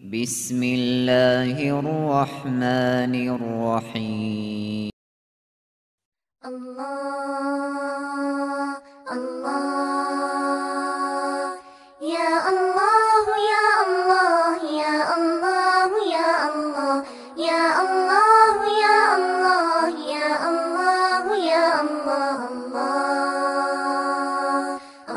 بسم الله الرحمن الرحيم الله الله يا الله يا الله يا الله يا الله يا الله يا الله يا الله يا الله الله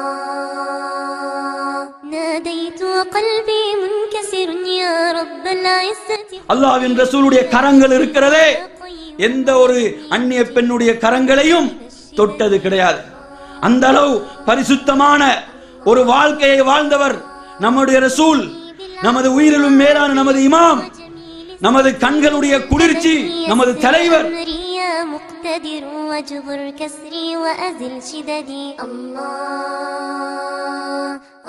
الله ناديت وقلبي منكسر يا رب العزة அல்லாஹ்வின் ரசூலுடைய கரங்கள் இருக்கிறதே طيب எந்த ஒரு அந்நிய பெண்ணுடைய கரங்களையும் தொட்டது கிடையாது அந்த அளவு பரிசுத்தமான ஒரு வாழ்க்கையை வாழ்ந்தவர் நம்முடைய ரசூல் நமது உயிரிலும் மேலான நமது இமாம் நமது கண்களுடைய குளிர்ச்சி நமது தலைவர் أمري يا مقتدر واجبر كسري وأزل شددي الله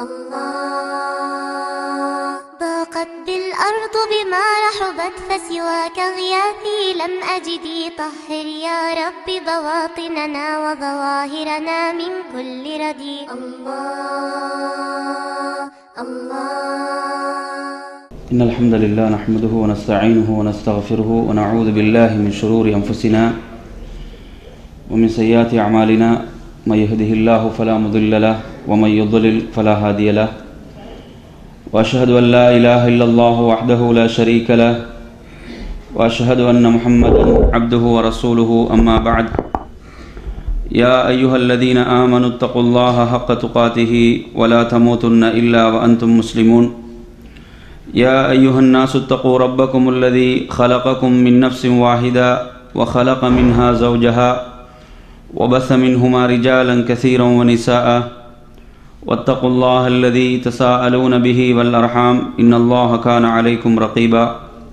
الله ضاقت بالأرض بما رحبت فسواك غياثي لم أجدي طهر يا رب بواطننا وظواهرنا من كل ردي الله الله إن الحمد لله نحمده ونستعينه ونستغفره ونعوذ بالله من شرور أنفسنا ومن سيئات أعمالنا من يهده الله فلا مضل له ومن يضلل فلا هادي له وأشهد أن لا إله إلا الله وحده لا شريك له وأشهد أن محمدا عبده ورسوله أما بعد يا أيها الذين آمنوا اتقوا الله حق تقاته ولا تموتن إلا وأنتم مسلمون يا أيها الناس اتقوا ربكم الذي خلقكم من نفس واحدة وخلق منها زوجها وبث منهما رجالا كثيرا ونساء واتقوا الله الذي تساءلون به والأرحام إن الله كان عليكم رقيبا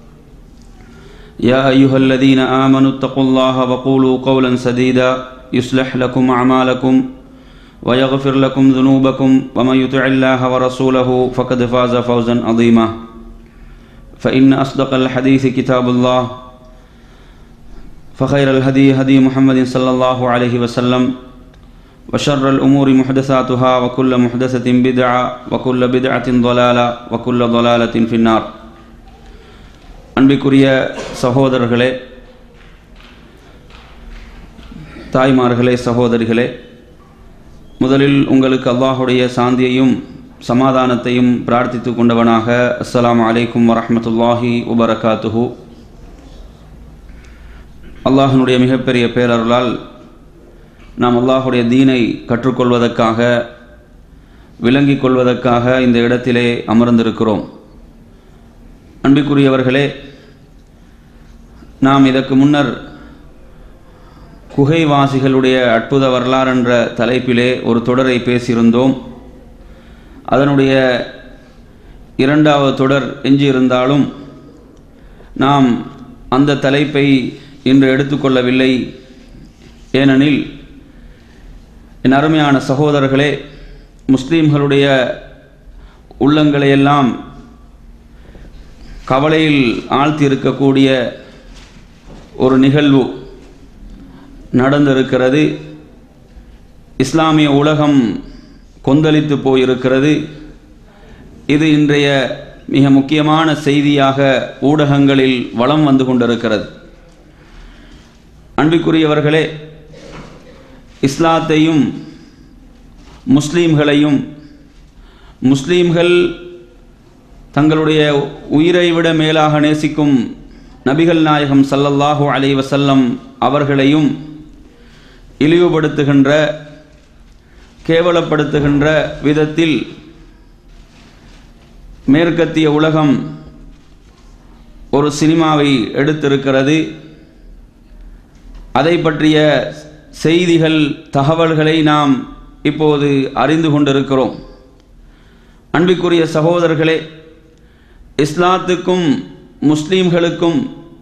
يا أيها الذين آمنوا اتقوا الله وقولوا قولا سديدا يصلح لكم أعمالكم ويغفر لكم ذنوبكم ومن يطع الله ورسوله فقد فاز فوزا عظيما فإن أصدق الحديث كتاب الله فخير الهدي هدي محمد صلى الله عليه وسلم وشر الأمور محدثاتها وكل محدثة بدعة وكل بدعة ضلالة وكل ضلالة في النار அன்பிற்குரிய சகோதரர்களே தாய்மார்களே சகோதரிகளே முதலில் உங்களுக்கு அல்லாஹுடைய சாந்தியையும் சமாதானத்தையும் பிரார்த்தித்து கொண்டவனாக அஸ்ஸலாமு அலைக்கும் வரஹ்மத்துல்லாஹி வபரகாத்துஹு அல்லாஹினுடைய மிகப்பெரிய பேரருளால் நாம் அல்லாஹுடைய தீனை கற்றுக்கொள்வதற்காக விளங்கிக் கொள்வதற்காக இந்த இடத்திலே அமர்ந்திருக்கிறோம் அன்பிற்குரியவர்களே நாம் இதற்கு முன்னர் குகைவாசிகளுடைய அற்புத வரலாறு என்ற தலைப்பிலே ஒரு தொடரை பேசியிருந்தோம் அதனுடைய இரண்டாவது தொடர் எஞ்சியிருந்தாலும் நாம் அந்த தலைப்பை இன்று எடுத்துக்கொள்ளவில்லை ஏனெனில் என் அருமையான சகோதரர்களே முஸ்லீம்களுடைய உள்ளங்களையெல்லாம் கவலையில் ஆழ்த்தி இருக்கக்கூடிய ஒரு நிகழ்வு நடந்திருக்கிறது இஸ்லாமிய உலகம் கொந்தளித்து போயிருக்கிறது இது இன்றைய மிக முக்கியமான செய்தியாக ஊடகங்களில் வலம் வந்து கொண்டிருக்கிறது அன்பிற்குரியவர்களே இஸ்லாத்தையும் முஸ்லீம்களையும் முஸ்லீம்கள் தங்களுடைய உயிரை விட மேலாக நேசிக்கும் நபிகள் நாயகம் சல்லல்லாஹு அலை வசல்லம் அவர்களையும் இழிவுபடுத்துகின்ற கேவலப்படுத்துகின்ற விதத்தில் மேற்கத்திய உலகம் ஒரு சினிமாவை எடுத்திருக்கிறது அதை பற்றிய செய்திகள் தகவல்களை நாம் இப்போது அறிந்து கொண்டிருக்கிறோம் அன்பிற்குரிய சகோதரர்களே இஸ்லாத்துக்கும் முஸ்லீம்களுக்கும்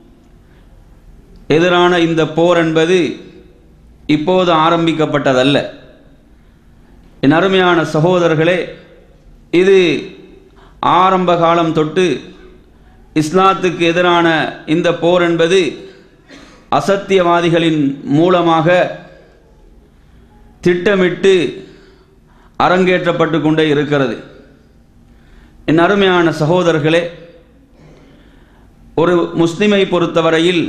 எதிரான இந்த போர் என்பது இப்போது ஆரம்பிக்கப்பட்டதல்ல என் அருமையான சகோதரர்களே இது ஆரம்ப காலம் தொட்டு இஸ்லாத்துக்கு எதிரான இந்த போர் என்பது அசத்தியவாதிகளின் மூலமாக திட்டமிட்டு அரங்கேற்றப்பட்டு கொண்டே இருக்கிறது என் அருமையான சகோதரர்களே ஒரு முஸ்லிமை பொறுத்தவரையில்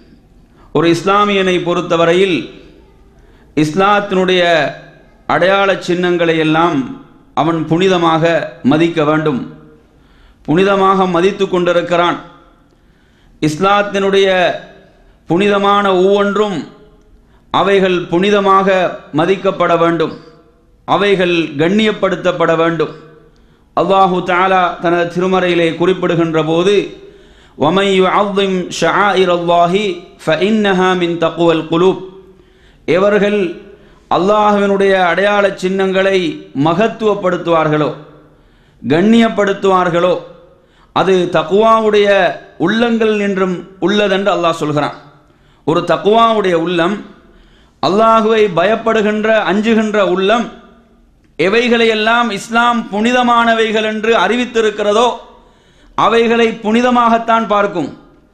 ஒரு இஸ்லாமியனை பொறுத்தவரையில் இஸ்லாத்தினுடைய அடையாள சின்னங்களை எல்லாம் அவன் புனிதமாக மதிக்க வேண்டும் புனிதமாக மதித்து கொண்டிருக்கிறான் இஸ்லாத்தினுடைய புனிதமான ஒவ்வொன்றும் அவைகள் புனிதமாக மதிக்கப்பட வேண்டும் அவைகள் கண்ணியப்படுத்தப்பட வேண்டும் அல்லாஹு தாலா தனது திருமறையிலே குறிப்பிடுகின்ற போது وَمَنْ يُعَظِّمْ شَعَائِرَ اللَّهِ فَإِنَّهَا مِنْ تَقْوَى الْقُلُوبِ எவர்கள் அல்லாஹ்வினுடைய அடையாள சின்னங்களை மகத்துவப்படுத்துவார்களோ கண்ணியப்படுத்துவார்களோ அது தக்குவாவுடைய உள்ளங்கள் என்றும் உள்ளதென்று அல்லாஹ் சொல்கிறான் ஒரு தக்குவாவுடைய உள்ளம் அல்லாஹுவை பயப்படுகின்ற அஞ்சுகின்ற உள்ளம் எவைகளையெல்லாம் இஸ்லாம் புனிதமானவைகள் என்று அறிவித்திருக்கிறதோ அவைகளை புனிதமாகத்தான் பார்க்கும்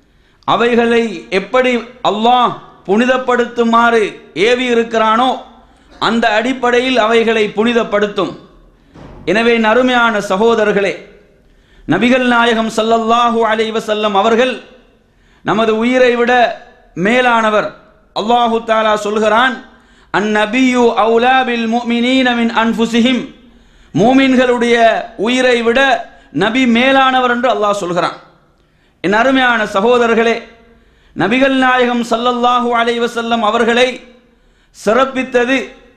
அவைகளை எப்படி அல்லாஹ் புனிதப்படுத்துமாறு ஏவி இருக்கிறானோ அந்த அடிப்படையில் அவைகளை புனிதப்படுத்தும் எனவே நறுமையான சகோதரர்களே நபிகள் நாயகம் ஸல்லல்லாஹு அலைஹி வஸல்லம் அவர்கள் நமது உயிரை விட மேலானவர் அல்லாஹு தாலா சொல்கிறான் அந்நபியு அவுலா பில் முஃமினீன மின் அன்ஃபுசிஹிம் மூமின்களுடைய உயிரை விட நபி மேலானவர் என்று அல்லாஹ் சொல்கிறான் என் அருமையான சகோதரர்களே நபிகள் நாயகம் ஸல்லல்லாஹு அலைஹி வஸல்லம் அவர்களை சிறப்பித்தது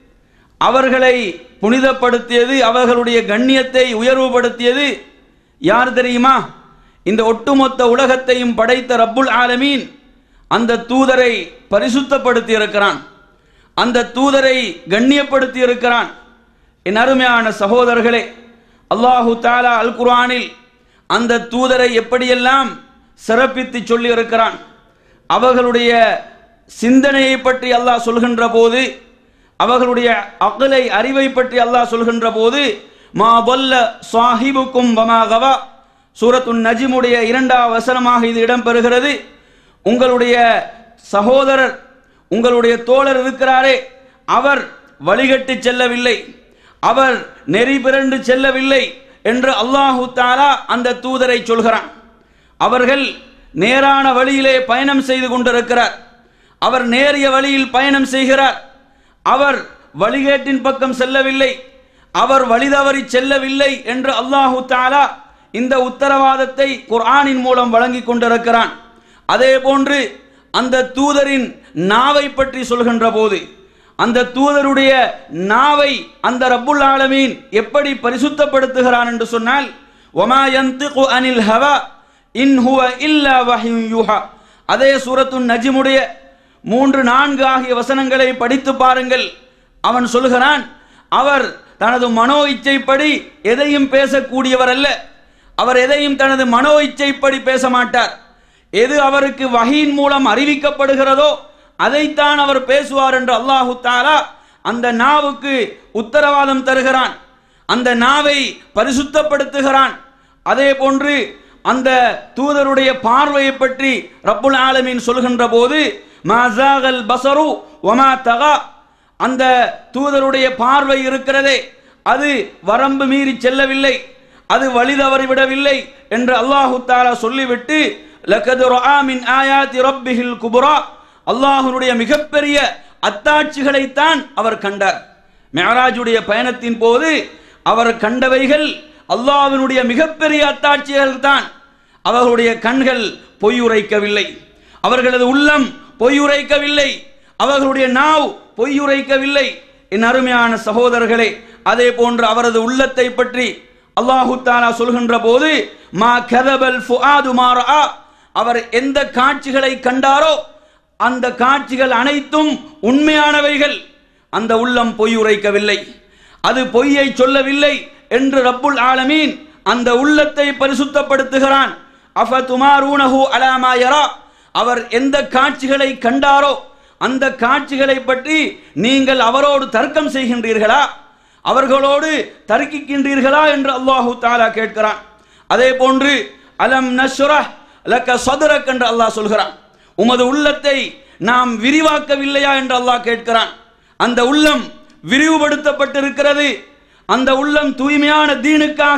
அவர்களை புனிதப்படுத்தியது அவர்களுடைய கண்ணியத்தை உயர்வுபடுத்தியது யார் தெரியுமா இந்த ஒட்டுமொத்த உலகத்தையும் படைத்த ரப்புல் ஆலமீன் அந்த தூதரை பரிசுத்தப்படுத்தி இருக்கிறான் அந்த தூதரை கண்ணியப்படுத்தி இருக்கிறான் என் அருமையான சகோதரர்களே அல்லாஹு தாலா அல் குர்ஆனில் அந்த தூதரை எப்படியெல்லாம் சிறப்பித்து சொல்லி இருக்கிறான் அவர்களுடைய சிந்தனையை பற்றி அல்லாஹ் சொல்கின்ற போது அவர்களுடைய அகலை அறிவை பற்றி அல்லாஹ் சொல்கின்ற போது மா பொல்ல சாஹிபுக்கும் வமா கவா சூரத்துன் நஜிமுடைய இரண்டாவது வசனமாக இது இடம்பெறுகிறது உங்களுடைய சகோதரர் உங்களுடைய தோழர் இருக்கிறாரே அவர் வழிகட்டி செல்லவில்லை அவர் நெறி பிறண்டு செல்லவில்லை என்று அல்லாஹு தாலா அந்த தூதரை சொல்கிறான் அவர்கள் நேரான வழியிலே பயணம் செய்து கொண்டிருக்கிறார் அவர் நேரிய வழியில் பயணம் செய்கிறார் அவர் வழிகேட்டின் பக்கம் செல்லவில்லை அவர் வழிதவறி செல்லவில்லை என்று அல்லாஹு தாலா இந்த உத்தரவாதத்தை குர்ஆனின் மூலம் வழங்கிக் கொண்டிருக்கிறான் அதே போன்று அந்த தூதரின் நாவை பற்றி சொல்கின்ற போது அந்த தூதருடைய நாவை அந்த ரப்புல் ஆலமீன் எப்படி பரிசுத்தப்படுத்துகிறான் என்று சொன்னால் ஒமா யந்திகு அனில் ஹவா இன் ஹுவ இல்லா வஹ்யு யூஹா அதே சூரத்துன் நஜிமுடைய மூன்று நான்கு ஆகிய வசனங்களை படித்து பாருங்கள் அவன் சொல்கிறான் அவர் தனது மனோ இச்சைப்படி எதையும் பேசக்கூடியவர் அல்ல அவர் எதையும் தனது மனோ இச்சைப்படி பேச மாட்டார் எது அவருக்கு வகையின் மூலம் அறிவிக்கப்படுகிறதோ அதைத்தான் அவர் பேசுவார் என்று அல்லாஹு தாலா அந்த நாவுக்கு உத்தரவாதம் தருகிறான் அந்த நாவை பரிசுத்தப்படுத்துகிறான் அதே போன்று அந்த தூதருடைய பார்வையை பற்றி ரப்புல் ஆலமீன் சொல்கின்ற போது மாசாகல் பசரு ஒமா தகா அந்த தூதருடைய பார்வை இருக்கிறதே அது வரம்பு மீறி செல்லவில்லை அது வழி தவறி விடவில்லை என்று அல்லாஹு தாலா சொல்லிவிட்டு லக்கது மின் ஆயாத்தி ரப்பிஹில் குபுரா அல்லாஹ்வுடைய மிகப்பெரிய அத்தாட்சிகளைத்தான் அவர் கண்டார் மெஹராஜுடைய பயணத்தின் போது அவர் கண்டவைகள் அல்லாஹ்வினுடைய மிகப்பெரிய அத்தாட்சிகள் தான் அவர்களுடைய கண்கள் பொய்யுரைக்கவில்லை அவர்களது உள்ளம் பொய்யுரைக்கவில்லை அவர்களுடைய நாவ் பொய்யுரைக்கவில்லை என் அருமையான சகோதரர்களே அதே போன்று அவரது உள்ளத்தை பற்றி அல்லாஹு தாலா சொல்கின்ற போது மா கதபல் ஃபுஆது மாரா அவர் எந்த காட்சிகளை கண்டாரோ அந்த காட்சிகள் அனைத்தும் உண்மையானவைகள் அந்த உள்ளம் பொய் உரைக்கவில்லை அது பொய்யை சொல்லவில்லை என்று ரப்புல் ஆலமீன் அந்த உள்ளத்தை பரிசுத்தப்படுத்துகிறான் அஃப துமாரூனஹு அலாமா யரா அவர் எந்த காட்சிகளை கண்டாரோ அந்த காட்சிகளை பற்றி நீங்கள் அவரோடு தர்க்கம் செய்கின்றீர்களா அவர்களோடு தர்க்கிக்கின்றீர்களா என்று அல்லாஹு தாலா கேட்கிறான் அதே போன்று அலம் நஷ்ரஹ் லக்க சதுரக் என்று அல்லாஹ் சொல்கிறான் உமது உள்ளத்தை நாம் விரிவாக்கவில்லையா என்று அல்லாஹ் கேட்கிறான் அந்த உள்ளம் விரிவுபடுத்தப்பட்டிருக்கிறது அந்த உள்ளம் தூய்மையான தீனுக்காக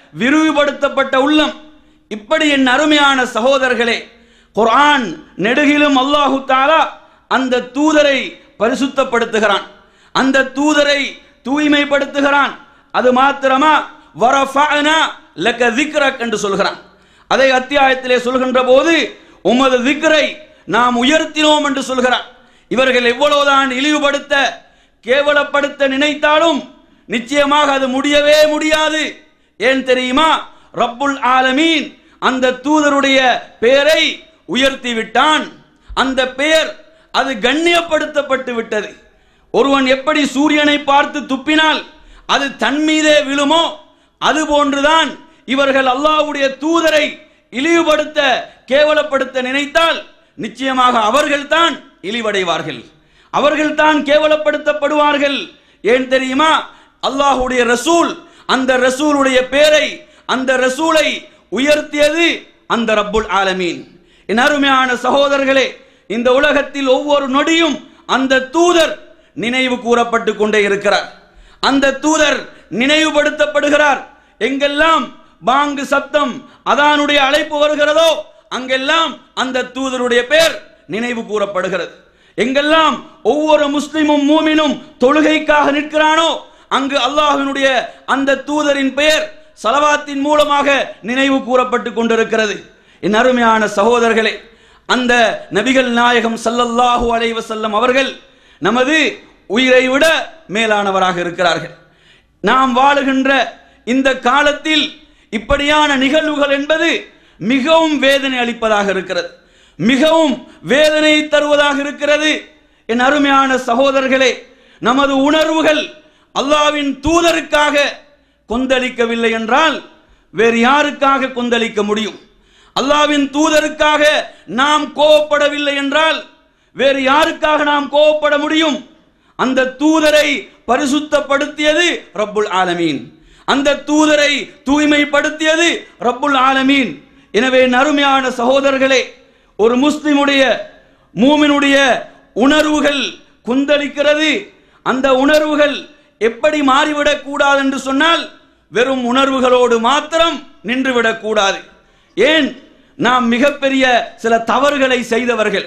விரிவுபடுத்தப்பட்ட உள்ளம் இப்படி என் அருமையான சகோதரர்களே குர்ஆன் நெடுகிலும் அல்லாஹு தாலா அந்த தூதரை பரிசுத்தப்படுத்துகிறான் அந்த தூதரை தூய்மைப்படுத்துகிறான் அது மாத்திரமா வரஃபஅனா லக திக்ரக் என்று சொல்கிறான் அதை அத்தியாயத்திலே சொல்கின்ற போது உமது திக்ரை நாம் உயர்த்தினோம் என்று சொல்கிறான் இவர்கள் எவ்வளவுதான் இழிவுபடுத்த கேவலப்படுத்த நினைத்தாலும் நிச்சயமாக அது முடியவே முடியாது ஏன் தெரியுமா ரப்புல் ஆலமீன் அந்த தூதருடைய பெயரை உயர்த்தி விட்டான் அந்த பெயர் அது கண்ணியப்படுத்தப்பட்டு விட்டது ஒருவன் எப்படி சூரியனை பார்த்து துப்பினால் அது தன் மீதே விழுமோ அது போன்றுதான் இவர்கள் அல்லாஹ்வுடைய தூதரை இழிவுபடுத்த கேவலப்படுத்த நினைத்தால் நிச்சயமாக அவர்கள்தான் இழிவடைவார்கள் அவர்கள்தான் கேவலப்படுத்தப்படுவார்கள் ஏன் தெரியுமா அல்லாஹ்வுடைய ரசூல் அந்த ரசூலுடைய பேரை அந்த ரசூலை உயர்த்தியது அந்த ரப்புல் ஆலமீன் என் அருமையான சகோதரர்களே இந்த உலகத்தில் ஒவ்வொரு நொடியும் அந்த தூதர் நினைவு கூறப்பட்டு கொண்டே இருக்கிறார் அந்த தூதர் நினைவுபடுத்தப்படுகிறார் எங்கெல்லாம் பாங்கு சத்தம் அதானுடைய அழைப்பு வருகிறதோ அங்கெல்லாம் அந்த தூதருடைய பேர் நினைவு கூறப்படுகிறது எங்கெல்லாம் ஒவ்வொரு முஸ்லிமும் மூமினும் தொழுகைக்காக நிற்கிறானோ அங்கு அல்லாஹ்வினுடைய அந்த தூதரின் பெயர் சலவாத்தின் மூலமாக நினைவு கூறப்பட்டு கொண்டிருக்கிறது என் அருமையான சகோதரர்களே அந்த நபிகள் நாயகம் ஸல்லல்லாஹு அலைஹி வஸல்லம் அவர்கள் நமது உயிரை விட மேலானவராக இருக்கிறார்கள் நாம் வாழுகின்ற இந்த காலத்தில் இப்படியான நிகழ்வுகள் என்பது மிகவும் வேதனை அளிப்பதாக இருக்கிறது மிகவும் வேதனை தருவதாக இருக்கிறது என் அருமையான சகோதரர்களே நமது உணர்வுகள் அல்லாவின் தூதருக்காக கொந்தளிக்கவில்லை என்றால் வேறு யாருக்காக கொந்தளிக்க முடியும் அல்லாவின் தூதருக்காக நாம் கோவப்படவில்லை என்றால் வேறு யாருக்காக நாம் கோவப்பட முடியும் அந்த தூதரை பரிசுத்தப்படுத்தியது ரப்புல் ஆலமீன் அந்த தூதரை தூய்மைப்படுத்தியது ரப்புல் ஆலமீன் எனவே நறுமையான சகோதரர்களே ஒரு முஸ்லிமுடைய மூமினுடைய உணர்வுகள் குந்தளிக்கிறது அந்த உணர்வுகள் எப்படி மாறிவிடக் கூடாது என்று சொன்னால் வெறும் உணர்வுகளோடு மாத்திரம் நின்றுவிடக் கூடாது ஏன் நாம் மிகப்பெரிய சில தவறுகளை செய்தவர்கள்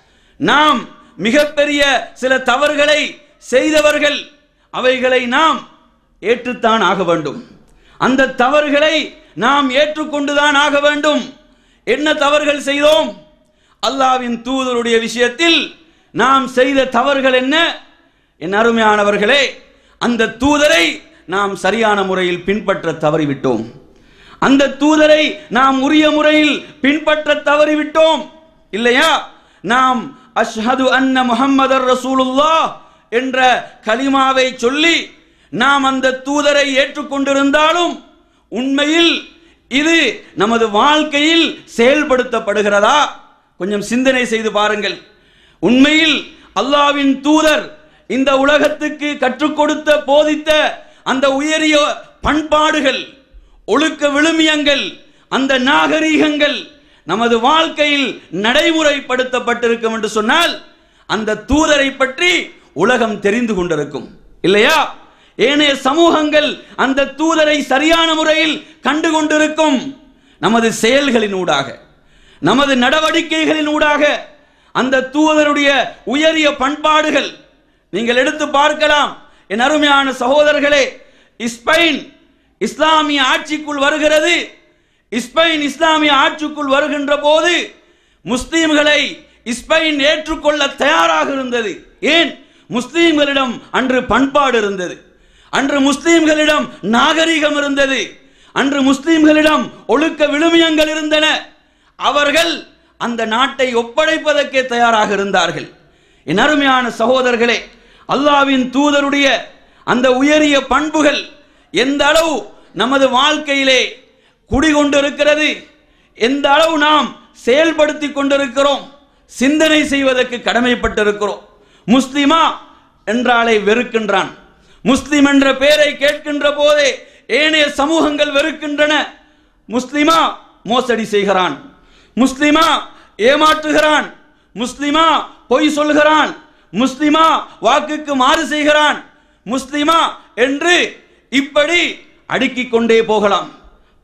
நாம் மிகப்பெரிய சில தவறுகளை செய்தவர்கள் அவைகளை நாம் ஏற்றுத்தான் ஆக வேண்டும் அந்த தவறுகளை நாம் ஏற்றுக்கொண்டுதான் ஆக வேண்டும் என்ன தவறுகள் செய்தோம் அல்லாவின் தூதருடைய விஷயத்தில் நாம் செய்த தவறுகள் என்ன என் அருமையானவர்களே அந்த தூதரை நாம் சரியான முறையில் பின்பற்ற தவறிவிட்டோம் அந்த தூதரை நாம் உரிய முறையில் பின்பற்ற தவறிவிட்டோம் இல்லையா நாம் அஷ்ஹது அன்ன முஹம்மதர் ரசூலுல்லாஹ் என்ற கலிமாவை சொல்லி நாம் அந்த தூதரை ஏற்றுக்கொண்டிருந்தாலும் உண்மையில் இது நமது வாழ்க்கையில் செயல்படுத்தப்படுகிறதா கொஞ்சம் சிந்தனை செய்து பாருங்கள் உண்மையில் அல்லாவின் தூதர் இந்த உலகத்துக்கு கற்றுக் கொடுத்த போதித்த அந்த உயரிய பண்பாடுகள் ஒழுக்க விழுமியங்கள் அந்த நாகரீகங்கள் நமது வாழ்க்கையில் நடைமுறைப்படுத்தப்பட்டிருக்கும் என்று சொன்னால் அந்த தூதரை பற்றி உலகம் தெரிந்து கொண்டிருக்கும் இல்லையா ஏனைய சமூகங்கள் அந்த தூதரை சரியான முறையில் கண்டு கொண்டிருக்கும் நமது செயல்களின் ஊடாக நமது நடவடிக்கைகளின் ஊடாக அந்த தூதருடைய உயரிய பண்பாடுகள் நீங்கள் எடுத்து பார்க்கலாம் என் அருமையான சகோதரர்களே ஸ்பெயின் இஸ்லாமிய ஆட்சிக்குள் வருகிறது ஸ்பெயின் இஸ்லாமிய ஆட்சிக்குள் வருகின்ற போது முஸ்லீம்களை ஸ்பெயின் ஏற்றுக்கொள்ள தயாராக இருந்தது ஏன் முஸ்லீம்களிடம் அன்று பண்பாடு இருந்தது அன்று முஸ்லீம்களிடம் நாகரிகம் இருந்தது அன்று முஸ்லீம்களிடம் ஒழுக்க விழுமியங்கள் இருந்தன அவர்கள் அந்த நாட்டை ஒப்படைப்பதற்கே தயாராக இருந்தார்கள் என் அருமையான சகோதரர்களே அல்லாவின் தூதருடைய அந்த உயரிய பண்புகள் எந்த அளவு நமது வாழ்க்கையிலே குடிகொண்டிருக்கிறது எந்த அளவு நாம் செயல்படுத்தி கொண்டிருக்கிறோம் சிந்தனை செய்வதற்கு கடமைப்பட்டிருக்கிறோம் முஸ்லிமா என்றாலே வெறுக்கின்றான் முஸ்லிம் என்ற பெயரை கேட்கின்ற போதே ஏனைய சமூகங்கள் வெறுக்கின்றன முஸ்லிமா மோசடி செய்கிறான் முஸ்லிமா ஏமாற்றுகிறான் முஸ்லிமா பொய் சொல்கிறான் முஸ்லிமா வாக்குக்கு மாறு செய்கிறான் முஸ்லிமா என்று இப்படி அடுக்கிக் கொண்டே போகலாம்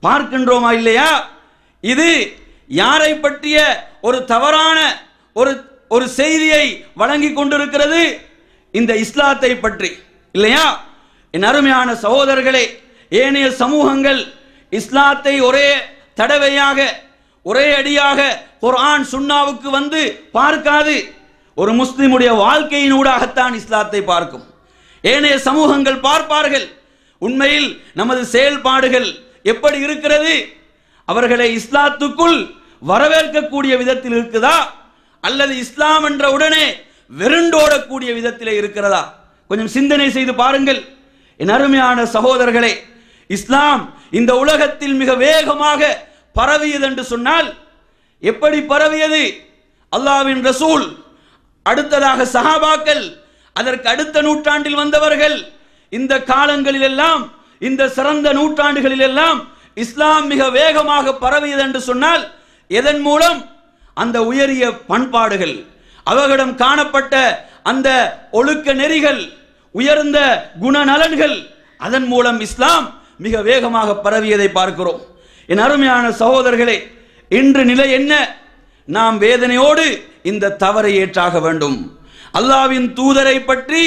பார்க்கின்றோமா இல்லையா இது யாரை பற்றிய ஒரு தவறான ஒரு ஒரு செய்தியை வழங்கி கொண்டிருக்கிறது இந்த இஸ்லாத்தை பற்றி இல்லையா என் அருமையான சகோதரர்களே ஏனைய சமூகங்கள் இஸ்லாத்தை ஒரே தடவையாக ஒரே அடியாக குர்ஆன் சுன்னாவுக்கு வந்து பார்க்காது ஒரு முஸ்லிமுடைய வாழ்க்கையினூடாகத்தான் இஸ்லாத்தை பார்க்கும் ஏனைய சமூகங்கள் பார்ப்பார்கள் உண்மையில் நமது செயல்பாடுகள் எப்படி இருக்கிறது அவர்களை இஸ்லாத்துக்குள் வரவேற்கக்கூடிய விதத்தில் இருக்குதா அல்லது இஸ்லாம் என்ற உடனே வெருண்டோடக்கூடிய விதத்தில் இருக்கிறதா கொஞ்சம் சிந்தனை செய்து பாருங்கள் என் அருமையான சகோதரர்களே இஸ்லாம் இந்த உலகத்தில் மிக வேகமாக பரவியது என்று சொன்னால் எப்படி பரவியது அல்லாவின் ரசூல் அடுத்ததாக சஹாபாக்கள் அதற்கு அடுத்த நூற்றாண்டில் வந்தவர்கள் இந்த காலங்களில் எல்லாம் இந்த சிறந்த நூற்றாண்டுகளில் எல்லாம் இஸ்லாம் மிக வேகமாக பரவியது என்று சொன்னால் எதன் மூலம் அந்த உயரிய பண்பாடுகள் அவர்களிடம் காணப்பட்ட அந்த ஒழுக்க நெறிகள் உயர்ந்த குணநலன்கள் அதன் மூலம் இஸ்லாம் மிக வேகமாக பரவியதை பார்க்கிறோம் என் அருமையான சகோதரர்களே இன்று நிலை என்ன நாம் வேதனையோடு இந்த தவறை ஏற்றாக வேண்டும் அல்லாவின் தூதரை பற்றி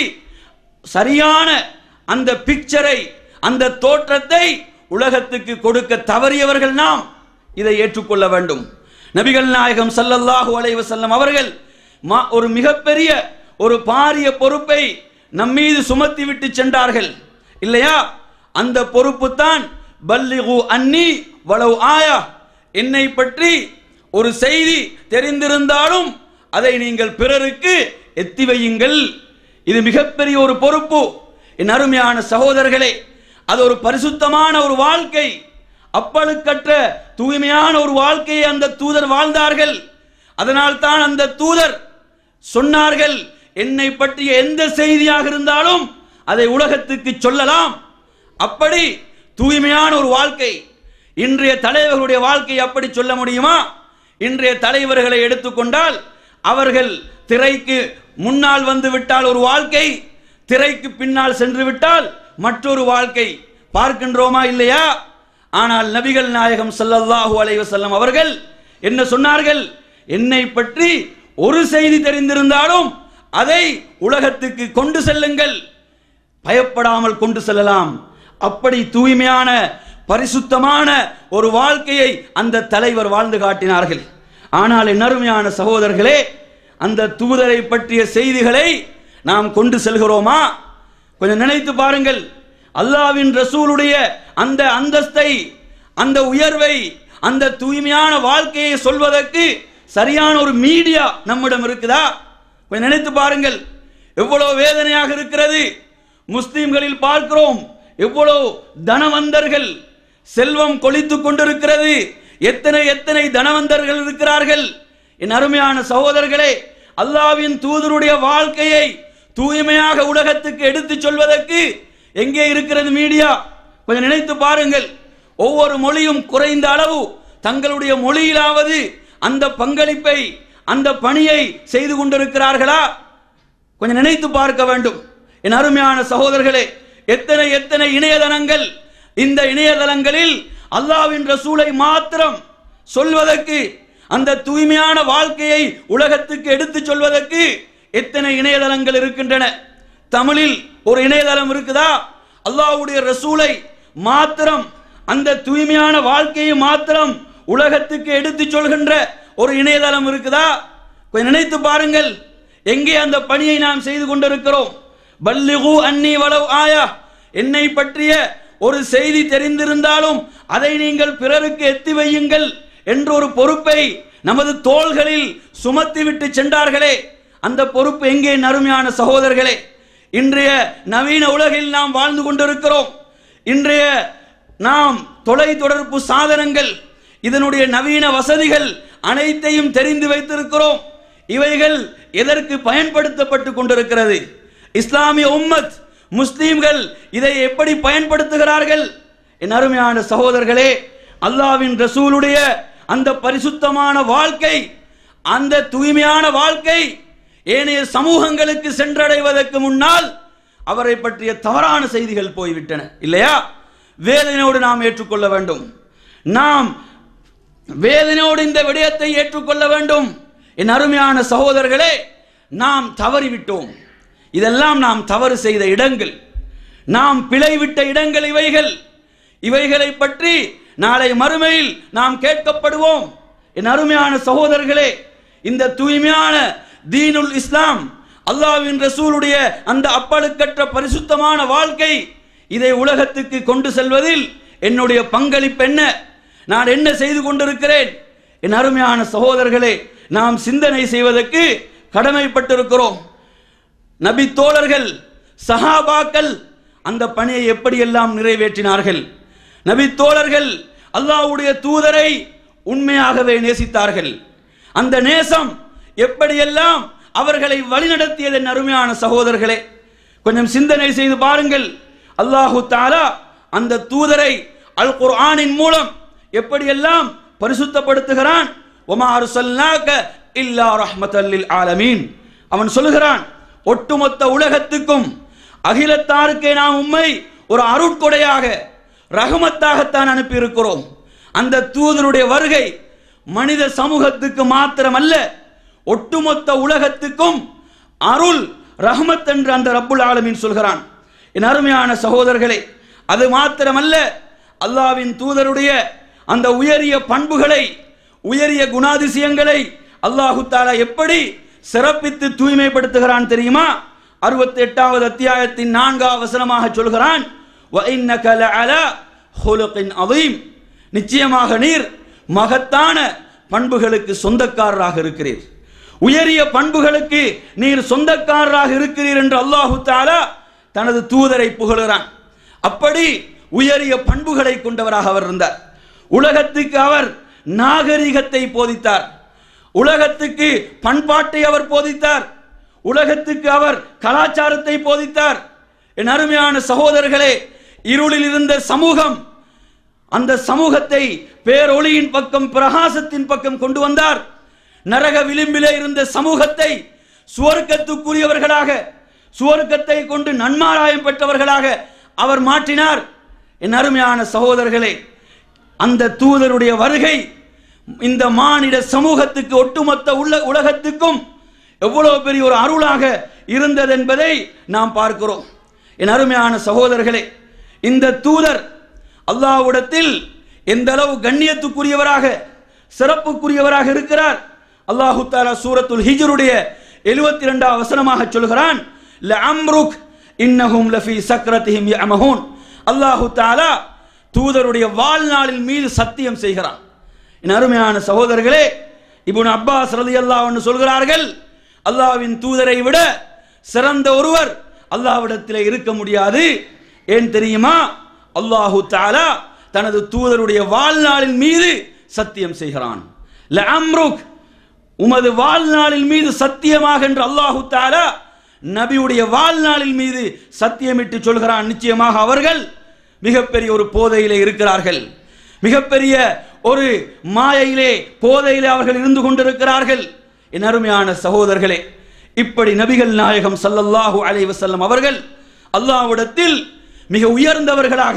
சரியான அந்த பிக்சரை அந்த தோற்றத்தை உலகத்துக்கு கொடுக்க தவறியவர்கள் நாம் இதை ஏற்றுக்கொள்ள வேண்டும் நபிகள் நாயகம் ஸல்லல்லாஹு அலைஹி வஸல்லம் அவர்கள் மா- ஒரு மிகப்பெரிய ஒரு பாரிய பொறுப்பை நம்மீது சுமத்தி விட்டு சென்றார்கள் இல்லையா அந்த பொறுப்பு தான் பல்லிகு அன்னி வலவ் ஆயா என்னை பற்றி ஒரு செய்தி தெரிந்திருந்தாலும் அதை நீங்கள் பிறருக்கு எத்தி வையுங்கள் இது மிகப்பெரிய ஒரு பொறுப்பு என் அருமையான சகோதரர்களே அது ஒரு பரிசுத்தமான ஒரு வாழ்க்கை அப்பழுக்கற்ற தூய்மையான ஒரு வாழ்க்கையை அந்த தூதர் வாழ்ந்தார்கள் அதனால் தான் அந்த தூதர் சொன்னார்கள் என்னை பற்றிய எந்த செய்தியாக இருந்தாலும் அதை உலகத்துக்கு சொல்லலாம் அப்படி தூய்மையான ஒரு வாழ்க்கை இன்றைய தலைவர்களுடைய வாழ்க்கை அப்படி சொல்ல முடியுமா இன்றைய தலைவர்களை எடுத்துக்கொண்டால் அவர்கள் திரைக்கு முன்னால் வந்து விட்டால் ஒரு வாழ்க்கை திரைக்கு பின்னால் சென்று விட்டால் மற்றொரு வாழ்க்கை பார்க்கின்றோமா இல்லையா ஆனால் நபிகள் நாயகம் ஸல்லல்லாஹு அலைஹி வஸல்லம் அவர்கள் என்ன சொன்னார்கள் என்னை பற்றி ஒரு செய்தி தெரிந்திருந்தாலும் அதை உலகத்துக்கு கொண்டு செல்லுங்கள் பயப்படாமல் கொண்டு செல்லலாம் அப்படி தூய்மையான பரிசுத்தமான ஒரு வாழ்க்கையை அந்த தலைவர் வாழ்ந்து காட்டினார்கள் ஆனால் என் அருமையான சகோதரர்களே அந்த தூதரை பற்றிய செய்திகளை நாம் கொண்டு செல்கிறோமா கொஞ்சம் நினைத்து பாருங்கள் அல்லாவின் ரசூலுடைய அந்த அந்தஸ்தை அந்த உயர்வை அந்த தூய்மையான வாழ்க்கையை சொல்வதற்கு சரியான ஒரு மீடியா நம்மிடம் இருக்குதா கொஞ்சம் நினைத்து பாருங்கள் எவ்வளவு வேதனையாக இருக்கிறது முஸ்லிம்களில் பார்க்கிறோம் எவ்வளவு தனவந்தர்கள் செல்வம் கொளித்துக் கொண்டிருக்கிறது எத்தனை எத்தனை தனவந்தர்கள் இருக்கிறார்கள் என் அருமையான சகோதரர்களே அல்லாவின் தூதருடைய வாழ்க்கையை தூய்மையாக உலகத்துக்கு எடுத்துச் சொல்வதற்கு எங்கே இருக்கிறது மீடியா கொஞ்சம் நினைத்து பாருங்கள் ஒவ்வொரு மொழியும் குறைந்த அளவு தங்களுடைய மொழியிலாவது அந்த பங்களிப்பை அந்த பணியை செய்து கொண்டிருக்கிறார்களா கொஞ்சம் நினைத்து பார்க்க வேண்டும் என் அருமையான சகோதரர்களே எத்தனை எத்தனை இணையதளங்கள் இந்த இணையதளங்களில் அல்லாவின் ரசூலை மாத்திரம் சொல்வதற்கு அந்த தூய்மையான வாழ்க்கையை உலகத்துக்கு எடுத்துச் சொல்வதற்கு எத்தனை இணையதளங்கள் இருக்கின்றன தமிழில் ஒரு இணையதளம் இருக்குதா அல்லாஹ்வுடைய ரசூலை மாத்திரம் அந்த தூய்மையான வாழ்க்கையை மாத்திரம் உலகத்துக்கு எடுத்துச் சொல்கின்ற ஒரு இணையதளம் இருக்குதா கொஞ்சம் நினைத்து பாருங்கள் எங்கே அந்த பணியை நாம் செய்து கொண்டிருக்கிறோம் பல்லிகு அன்னி வளவ் ஆயா என்னை பற்றிய ஒரு செய்தி தெரிந்திருந்தாலும் அதை நீங்கள் பிறருக்கு எத்தி வையுங்கள் என்ற ஒரு பொறுப்பை நமது தோள்களில் சுமத்தி விட்டு சென்றார்களே அந்த பொறுப்பு எங்கே நறுமையான சகோதரர்களே இன்றைய நவீன உலகில் நாம் வாழ்ந்து கொண்டிருக்கிறோம் இன்றைய நாம் தொலை தொடர்பு சாதனங்கள் இதனுடைய நவீன வசதிகள் அனைத்தையும் தெரிந்து வைத்திருக்கிறோம் இவைகள் எதற்கு பயன்படுத்தப்பட்டு கொண்டிருக்கிறது இஸ்லாமிய உம்மத் முஸ்லீம்கள் இதை எப்படி பயன்படுத்துகிறார்கள் என் அருமையான சகோதரர்களே அல்லாவின் ரசூலுடைய அந்த பரிசுத்தமான வாழ்க்கை அந்த தூய்மையான வாழ்க்கை ஏனைய சமூகங்களுக்கு சென்றடைவதற்கு முன்னால் அவரை பற்றிய தவறான செய்திகள் போய்விட்டன இல்லையா வேதனையோடு நாம் ஏற்றுக்கொள்ள வேண்டும் நாம் வேதனையோடு இந்த விடயத்தை ஏற்றுக்கொள்ள வேண்டும் என் அருமையான சகோதரர்களே நாம் தவறிவிட்டோம் இதெல்லாம் நாம் தவறு செய்த இடங்கள் நாம் பிழைவிட்ட இடங்கள் இவைகள் இவைகளை பற்றி நாளை மறுமையில் நாம் கேட்கப்படுவோம் என் அருமையான சகோதரர்களே இந்த தூய்மையான தீனுல் இஸ்லாம் அல்லாஹ்வின் ரசூலுடைய அந்த அப்பழுக்கற்ற பரிசுத்தமான வாழ்க்கை இதை உலகத்துக்கு கொண்டு செல்வதில் என்னுடைய பங்களிப்பு என்ன நான் என்ன செய்து கொண்டிருக்கிறேன் என் அருமையான சகோதரர்களே நாம் சிந்தனை செய்வதற்கு கடமைப்பட்டிருக்கிறோம் நபி தோழர்கள் சஹாபாக்கள் அந்த பணியை எப்படியெல்லாம் நிறைவேற்றினார்கள் நபி தோழர்கள் அல்லாஹ்வுடைய தூதரை உண்மையாகவே நேசித்தார்கள் அந்த நேசம் எப்படியெல்லாம் அவர்களை வழிநடத்தியதன் அருமையான சகோதரர்களே கொஞ்சம் சிந்தனை செய்து பாருங்கள் அல்லாஹு தாலா அந்த தூதரை அல் குர்ஆனின் மூலம் எப்படியெல்லாம் பரிசுத்தப்படுத்துகிறான் ஒமா அருசல்லாக்க இல்லா ரஹ்மத்தல் லில் ஆலமீன் அவன் சொல்லுகிறான் ஒட்டுமொத்த உலகத்துக்கும் அகிலத்தாருக்கே நாம் உம்மை ஒரு அருட்கொடையாக ரஹமத்தாகத்தான் அனுப்பியிருக்கிறோம் அந்த தூதருடைய வருகை மனித சமூகத்துக்கு மாத்திரமல்ல ஒட்டுமொத்த உலகத்துக்கும் அருள் ரஹமத் என்று அந்த ரப்புல் ஆலமீன் சொல்கிறான் என் அருமையான சகோதரர்களே அது மாத்திரமல்ல அல்லாவின் தூதருடைய அந்த உயரிய பண்புகளை உயரிய குணாதிசயங்களை அல்லாஹு தாலா எப்படி சிறப்பித்து தூய்மைப்படுத்துகிறான் தெரியுமா அறுபத்தி எட்டாவது அத்தியாயத்தின் நான்காவது வசனமாக சொல்கிறான் وَإِنَّكَ لَعَلَى خُلُقٍ عَظِيمٍ நிச்சயமாக நீர் மகத்தான பண்புகளுக்கு சொந்தக்காரராக இருக்கிறீர் உயரிய பண்புகளுக்கு நீர் சொந்தக்காரராக இருக்கிறீர் என்று அல்லாஹு தாலா தனது தூதரை புகழுகிறான் அப்படி உயரிய பண்புகளை கொண்டவராக அவர் இருந்தார் உலகத்துக்கு அவர் நாகரிகத்தை போதித்தார் உலகத்துக்கு பண்பாட்டை அவர் போதித்தார் உலகத்துக்கு அவர் கலாச்சாரத்தை போதித்தார் என் அருமையான சகோதரர்களே இருளில் இருந்த சமூகம் அந்த சமூகத்தை பேரொளியின் பக்கம் பிரகாசத்தின் பக்கம் கொண்டு வந்தார் நரக விளிம்பிலே இருந்த சமூகத்தை சுவர்க்கத்துக்குரியவர்களாக சுவர்க்கத்தை கொண்டு நன்மாராயம் பெற்றவர்களாக அவர் மாற்றினார் என் அருமையான சகோதரர்களே அந்த தூதருடைய வருகை இந்த மானிட சமூகத்துக்கு ஒட்டுமொத்த உள்ள உலகத்துக்கும் எவ்வளவு பெரிய ஒரு அருளாக இருந்தது என்பதை நாம் பார்க்கிறோம் என் அருமையான சகோதரர்களே இந்த தூதர் அல்லாஹ்விடத்தில் எந்த அளவு கண்ணியத்துக்குரியவராக சிறப்புக்குரியவராக இருக்கிறார் அல்லாஹு தாலா சூரத்துல் ஹிஜ்ருடைய எழுபத்தி ரெண்டாம் வசனமாக சொல்கிறான் லஅம்ருக் இன்னஹும் லஃபி சக்ரத்திஹிம் யஅமஹூன் அல்லாஹு தாலா தூதருடைய வாழ்நாளில் மீது சத்தியம் செய்கிறான் என் அருமையான சகோதரர்களே இப்னு அப்பாஸ் ரலியல்லாஹு அன்ஹு சொல்கிறார்கள் அல்லாஹ்வின் தூதரை விட சிறந்த ஒருவர் அல்லாஹ்விடத்திலே இருக்க முடியாது ஏன் தெரியுமா அல்லாஹு தாலா தனது தூதருடைய வாழ்நாளின் மீது சத்தியம் செய்கிறான் லஅம்ருக் உமது வாழ்நாளின் மீது சத்தியமாக என்று அல்லாஹு தாலா நபியுடைய வாழ்நாளின் மீது சத்தியமிட்டு சொல்கிறான் நிச்சயமாக அவர்கள் மிகப்பெரிய ஒரு போதையிலே இருக்கிறார்கள் மிகப்பெரிய ஒரு மாயையிலே போதையிலே அவர்கள் இருந்து கொண்டிருக்கிறார்கள் என் அருமையான சகோதரர்களே இப்படி நபிகள் நாயகம் ஸல்லல்லாஹு அலைஹி வஸல்லம் அவர்கள் அல்லாஹ்விடத்தில் மிக உயர்ந்தவர்களாக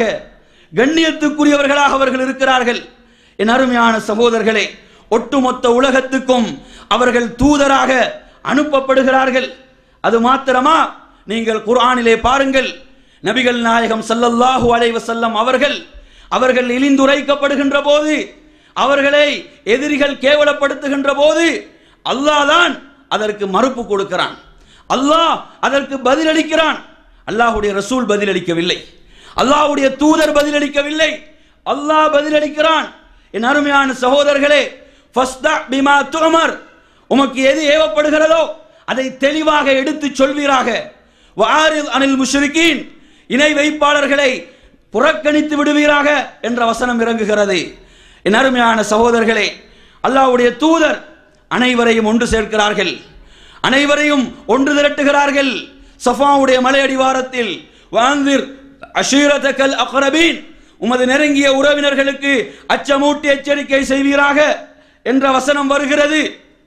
கண்ணியத்துக்குரியவர்களாக அவர்கள் இருக்கிறார்கள் என் அருமையான சகோதரர்களே ஒட்டுமொத்த உலகத்துக்கும் அவர்கள் தூதராக அனுப்பப்படுகிறார்கள் அது மாத்திரமா நீங்கள் குர்ஆனிலே பாருங்கள் நபிகள் நாயகம் ஸல்லல்லாஹு அலைஹி வஸல்லம் அவர்கள் அவர்கள் இழிந்துரைக்கப்படுகின்ற போது அவர்களை எதிரிகள் கேவலப்படுத்துகின்ற போது அல்லாஹ் தான் அதற்கு மறுப்பு கொடுக்கிறான் அல்லாஹ் அதற்கு பதிலளிக்கிறான் அல்லாஹ்வுடைய ரசூல் பதிலளிக்கவில்லை அல்லாஹ்வுடைய தூதர் பதிலளிக்கவில்லை அல்லாஹ் பதிலளிக்கிறான் என் அருமையான சகோதரர்களே ஃபஸ்தா பிமா துமர் உமக்கு எது ஏவப்படுகிறதோ அதை தெளிவாக எடுத்து சொல்வீராக வாரில் அனில் முஷ்ரிகீன் இணை வைப்பாளர்களை புறக்கணித்து விடுவீராக என்ற வசனம் இறங்குகிறது என் அருமையான சகோதரர்களே அல்லாஹ்வுடைய தூதர் அனைவரையும் ஒன்று சேர்க்கிறார்கள் அனைவரையும் ஒன்று திரட்டுகிறார்கள் சஃபாவுடைய மலை அடிவாரத்தில் வாந்திர் அஷீரதக்கல் அக்ரபீன் உமது நெருங்கிய உறவினர்களுக்கு அச்சமூட்டி எச்சரிக்கை செய்வீராக என்ற வசனம் வருகிறது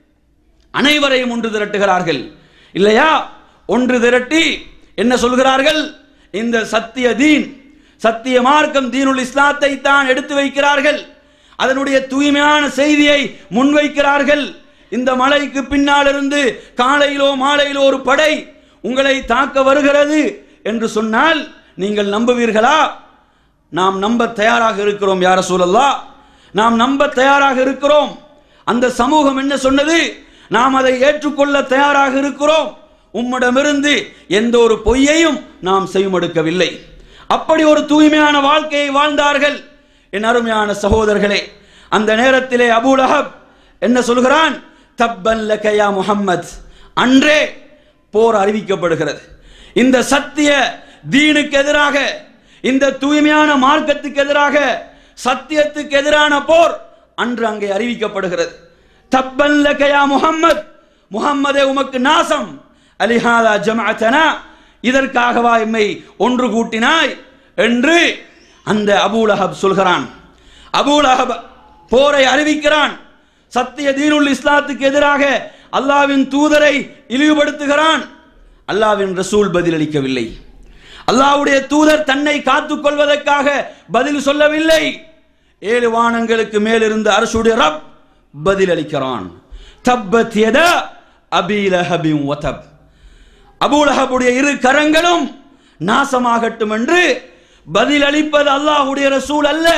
அனைவரையும் ஒன்று திரட்டுகிறார்கள் இல்லையா ஒன்று திரட்டி என்ன சொல்கிறார்கள் இந்த சத்திய தீன் சத்திய மார்க்கம் தீனுல் இஸ்லாத்தை தான் எடுத்து வைக்கிறார்கள் அதனுடைய தூய்மையான செய்தியை முன்வைக்கிறார்கள் இந்த மலைக்கு பின்னால் இருந்து காலையிலோ மாலையிலோ ஒரு படை உங்களை தாக்க வருகிறது என்று சொன்னால் நீங்கள் நம்புவீர்களா நாம் நம்ப தயாராக இருக்கிறோம் யார சூழல்லா நாம் நம்ப தயாராக இருக்கிறோம் அந்த சமூகம் என்ன சொன்னது நாம் அதை ஏற்றுக்கொள்ள தயாராக இருக்கிறோம் உம்மிடமிருந்து எந்த ஒரு பொய்யையும் நாம் செய்மடுக்கவில்லை அப்படி ஒரு தூய்மையான வாழ்க்கையை வாழ்ந்தார்கள் என் அருமையான சகோதரர்களே அந்த நேரத்திலே அபூலஹப் என்ன சொல்கிறான் தப்பன் லக்கயா முஹம்மத் அன்றே போர் அறிவிக்கப்படுகிறது இந்த சத்திய தீனுக்கு எதிராக இந்த தூய்மையான மார்க்கத்துக்கு எதிராக சத்தியத்துக்கு எதிரான போர் அன்று அங்கே அறிவிக்கப்படுகிறது தப்பன் லக்கயா முஹம்மத் முஹம்மதே உமக்கு நாசம் அலிஹாதா ஜமாத்தனா இதற்காகவா எம்மை ஒன்று கூட்டினாய் என்று அந்த அபூலஹப் சொல்கிறான் அபூலஹப் போரை அறிவிக்கிறான் சத்திய தீனுல் இஸ்லாத்துக்கு எதிராக அல்லாவின் தூதரை இழிவுபடுத்துகிறான் அல்லாவின் ரசூல் பதிலளிக்கவில்லை அல்லாஹ்வுடைய தூதர் தன்னை காத்துக் கொள்வதற்காக பதில் சொல்லவில்லை ஏழு வானங்களுக்கு மேலிருந்து அரசுடைய ரப் பதிலளிக்கிறான் தப்பத் யதா அபீலஹபின் வதப் அபூலஹபுடைய இரு கரங்களும் நாசமாகட்டும் என்று பதிலளிப்பது அல்லாஹ்வுடைய ரசூல் அல்ல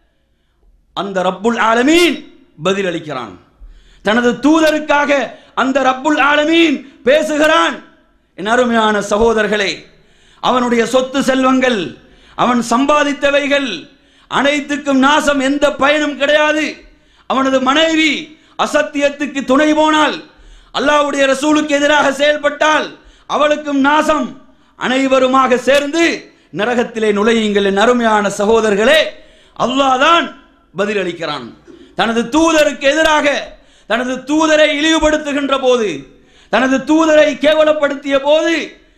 அந்த ரப்புல் ஆலமீன் பதிலளிக்கிறான் தனது தூதருக்காக அந்த ரப்புல் ஆலமீன் பேசுகிறான் என் அருமையான சகோதரர்களே அவனுடைய சொத்து செல்வங்கள் அவன் சம்பாதித்தவைகள் அனைத்துக்கும் நாசம் எந்த பயனும் கிடையாது அவனது மனைவி அசத்தியத்துக்கு துணை போனால் அல்லாஹ்வுடைய ரசூலுக்கு எதிராக செயல்பட்டால் அவளுக்கும் நாசம் அனைவருமாக சேர்ந்து நரகத்திலே நுழையுங்கள் என் அருமையான சகோதரர்களே அல்லாஹ் தான் பதிலளிக்கிறான் தனது தூதருக்கு எதிராக தனது தூதரை இழிவுபடுத்துகின்ற போது தனது தூதரை கேவலப்படுத்திய போது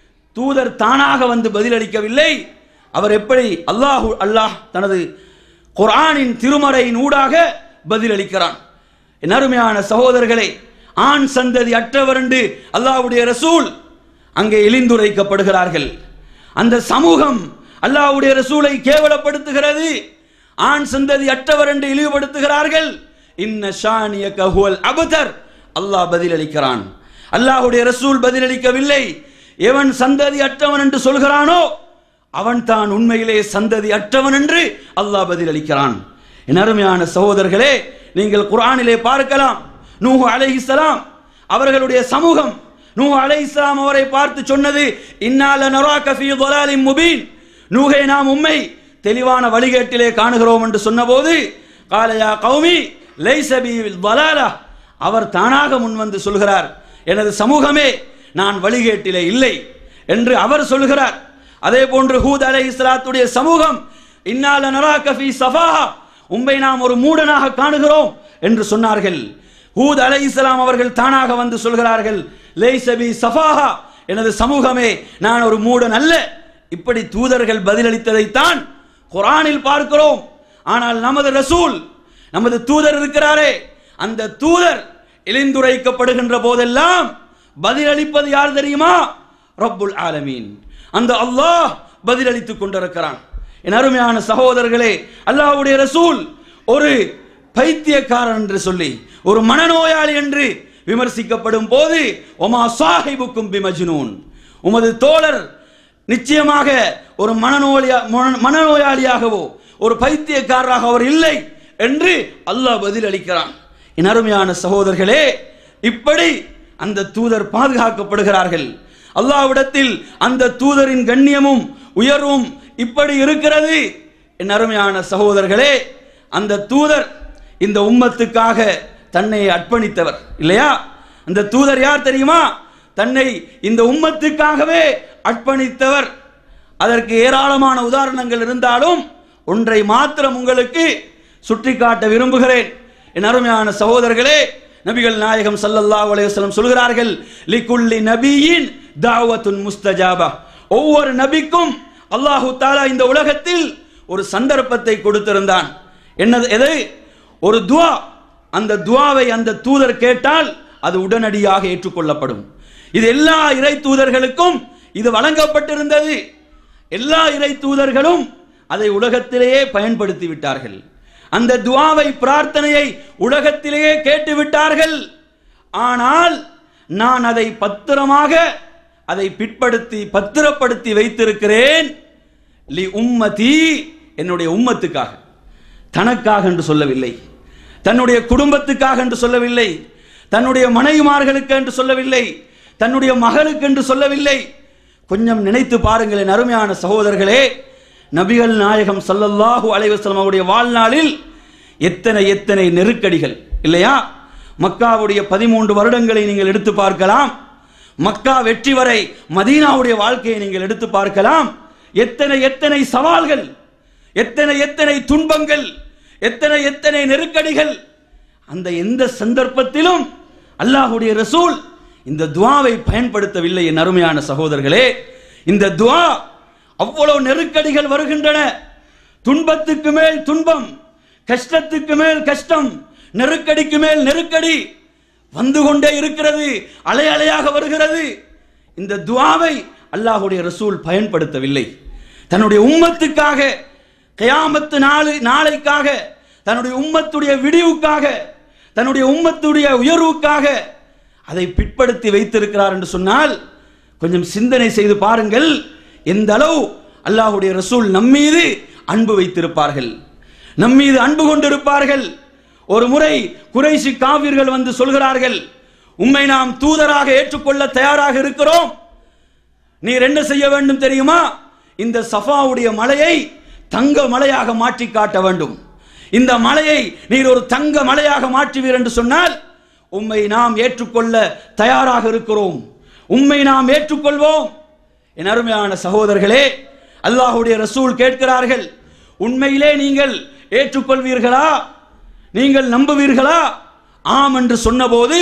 தூதர் தானாக வந்து பதிலளிக்கவில்லை அவர் எப்படி அல்லாஹு அல்லாஹ் தனது குர்ஆனின் திருமறையின் ஊடாக பதிலளிக்கிறான் என் அருமையான சகோதரர்களே ஆண் சந்ததி அற்றவர் என்று அல்லாஹ்வுடைய ரசூல் அங்கே இழிந்துரைக்கப்படுகிறார்கள் அந்த சமூகம் அல்லாஹ்வுடைய ரசூலை கேவலப்படுத்துகிறது ஆண் சந்ததி அற்றவர் என்று இழிவுபடுத்துகிறார்கள் இன்ன ஷானியக ஹுவல் அபதர் அல்லாஹ் பதிலளிக்கிறான் அல்லாஹ்வுடைய ரசூல் பதிலளிக்கவில்லை எவன் சந்ததி அற்றவன் என்று சொல்கிறானோ அவன் தான் உண்மையிலே சந்ததி அற்றவன் என்று அல்லாஹ் பதிலளிக்கிறான் என் அருமையான சகோதரர்களே நீங்கள் குர்ஆனிலே பார்க்கலாம் நூஹு அலைஹிஸ்ஸலாம் அவர்களுடைய சமூகம் நூஹு அலைஹிஸ்ஸலாம் அவரை பார்த்து சொன்னது இன்னால நராக ஃபீ ضلالin முபீன் நூஹே நாம் உம்மை தெளிவான வழிகேட்டிலே காணுகிறோம் என்று சொன்னபோது காலையா கௌமி லைசபி வலாலா அவர் தானாக முன்வந்து சொல்கிறார் எனது சமூகமே நான் வழிகேட்டிலே இல்லை என்று அவர் சொல்கிறார் அதே போன்று ஹூத் அலை இஸ்லாத்துடைய சமூகம் இன்னால நராக ஃபீ சஃபாஹா உம்மை நாம் ஒரு மூடனாக காணுகிறோம் என்று சொன்னார்கள் ஹூத் அலை இஸ்லாம் அவர்கள் தானாக வந்து சொல்கிறார்கள் லைசபி சஃபாஹா எனது சமூகமே நான் ஒரு மூடன் அல்ல இப்படி தூதர்கள் பதிலளித்ததைத்தான் குரானில் பார்க்கிறோம் ஆனால் நமது ரசூல் நமது தூதர் இருக்கிறாரே அந்த தூதர் இழிந்துரைக்கப்படுகின்ற போதெல்லாம் பதிலளிப்பது யார் தெரியுமா ரப்புல் ஆலமீன் அந்த அல்லாஹ் பதிலளித்துக் கொண்டிருக்கிறான் என் அருமையான சகோதரர்களே அல்லாஹ்வுடைய ரசூல் ஒரு பைத்தியக்காரன் என்று சொல்லி ஒரு மனநோயாளி என்று விமர்சிக்கப்படும் போது ஒமா சாஹிபுக்கும் பிமஜ்னூன் உமது தோழர் நிச்சயமாக ஒரு மனநோயா மன- மனநோயாளியாகவோ ஒரு பைத்தியக்காரராக அவர் இல்லை என்று அல்லாஹ் பதில் அளிக்கிறான் என் அருமையான சகோதரர்களே இப்படி அந்த தூதர் பாதுகாக்கப்படுகிறார்கள் அல்லாஹ்விடத்தில் அந்த தூதரின் கண்ணியமும் உயர்வும் இப்படி இருக்கிறது என் அருமையான சகோதரர்களே அந்த தூதர் இந்த உம்மத்துக்காக தன்னை அர்ப்பணித்தவர் இல்லையா அந்த தூதர் யார் தெரியுமா தன்னை இந்த உம்மத்துக்காகவே அர்ப்பணித்தவர் அதற்கு ஏராளமான உதாரணங்கள் இருந்தாலும் ஒன்றை மாத்திரம் உங்களுக்கு சுட்டிக்காட்ட விரும்புகிறேன் என் அருமையான சகோதரர்களே நபிகள் நாயகம் ஸல்லல்லாஹு அலைஹி வஸல்லம் சொல்கிறார்கள் லிகுல்லி நபியின் தாவத்துன் முஸ்தஜாபா ஒவ்வொரு நபிக்கும் அல்லாஹு தாலா இந்த உலகத்தில் ஒரு சந்தர்ப்பத்தை கொடுத்திருந்தான் என்னது எது ஒரு துவா அந்த துவாவை அந்த தூதர் கேட்டால் அது உடனடியாக ஏற்றுக்கொள்ளப்படும் இது எல்லா இறை தூதர்களுக்கும் இது வழங்கப்பட்டிருந்தது எல்லா இறை தூதர்களும் அதை உலகத்திலேயே பயன்படுத்தி விட்டார்கள் அந்த துவாவை பிரார்த்தனையை உலகத்திலேயே கேட்டு விட்டார்கள் ஆனால் நான் அதை பத்திரமாக அதை பிற்படுத்தி பத்திரப்படுத்தி வைத்திருக்கிறேன் லி உம்மதி என்னுடைய உம்மத்துக்காக தனக்காக என்று சொல்லவில்லை தன்னுடைய குடும்பத்துக்காக என்று சொல்லவில்லை தன்னுடைய மனைவிமார்களுக்கு என்று சொல்லவில்லை தன்னுடைய மகளுக்கு என்று சொல்லவில்லை கொஞ்சம் நினைத்து பாருங்கள் என் அருமையான சகோதரர்களே நபிகள் நாயகம் ஸல்லல்லாஹு அலைஹி வஸல்லம் அவருடைய வாழ்நாளில் எத்தனை எத்தனை நெருக்கடிகள் இல்லையா மக்காவுடைய பதிமூன்று வருடங்களை நீங்கள் எடுத்து பார்க்கலாம் மக்கா வெற்றி வரை மதீனாவுடைய வாழ்க்கையை நீங்கள் எடுத்து பார்க்கலாம் எத்தனை எத்தனை சவால்கள் எத்தனை எத்தனை துன்பங்கள் எத்தனை எத்தனை நெருக்கடிகள் அந்த எந்த சந்தர்ப்பத்திலும் அல்லாஹ்வுடைய ரசூல் இந்த துவாவை பயன்படுத்தவில்லை என் அருமையான சகோதரர்களே இந்த துவா அவ்வளவு நெருக்கடிகள் வருகின்றன துன்பத்துக்கு மேல் துன்பம் கஷ்டத்துக்கு மேல் கஷ்டம் நெருக்கடிக்கு மேல் நெருக்கடி வந்து கொண்டே இருக்கிறது அலை அலையாக வருகிறது இந்த துவாவை அல்லாஹ்வுடைய ரசூல் பயன்படுத்தவில்லை தன்னுடைய உம்மத்துக்காக கயாமத்து நாளு நாளைக்காக தன்னுடைய உம்மத்துடைய விடிவுக்காக தன்னுடைய உம்மத்துடைய உயர்வுக்காக அதை பிற்படுத்தி வைத்திருக்கிறார் என்று சொன்னால் கொஞ்சம் சிந்தனை செய்து பாருங்கள் எந்த அளவு அல்லாஹ்வுடைய ரசூல் நம்மீது அன்பு வைத்திருப்பார்கள் நம்மீது அன்பு கொண்டிருப்பார்கள் ஒரு முறை குறைசி காவிர்கள் வந்து சொல்கிறார்கள் உம்மை நாம் தூதராக ஏற்றுக்கொள்ள தயாராக இருக்கிறோம் நீர் என்ன செய்ய வேண்டும் தெரியுமா இந்த சஃபாவுடைய மலையை தங்க மலையாக மாற்றி காட்ட வேண்டும் இந்த மலையை நீர் ஒரு தங்க மலையாக மாற்றுவீர் என்று சொன்னால் உம்மை நாம் ஏற்றுக்கொள்ள தயாராக இருக்கிறோம் உம்மை நாம் ஏற்றுக்கொள்வோம் என் அருமையான சகோதரர்களே அல்லாஹ்வுடைய ரசூல் கேட்கிறார்கள் உண்மையிலே நீங்கள் ஏற்றுக்கொள்வீர்களா நீங்கள் நம்புவீர்களா ஆம் என்று சொன்னபோது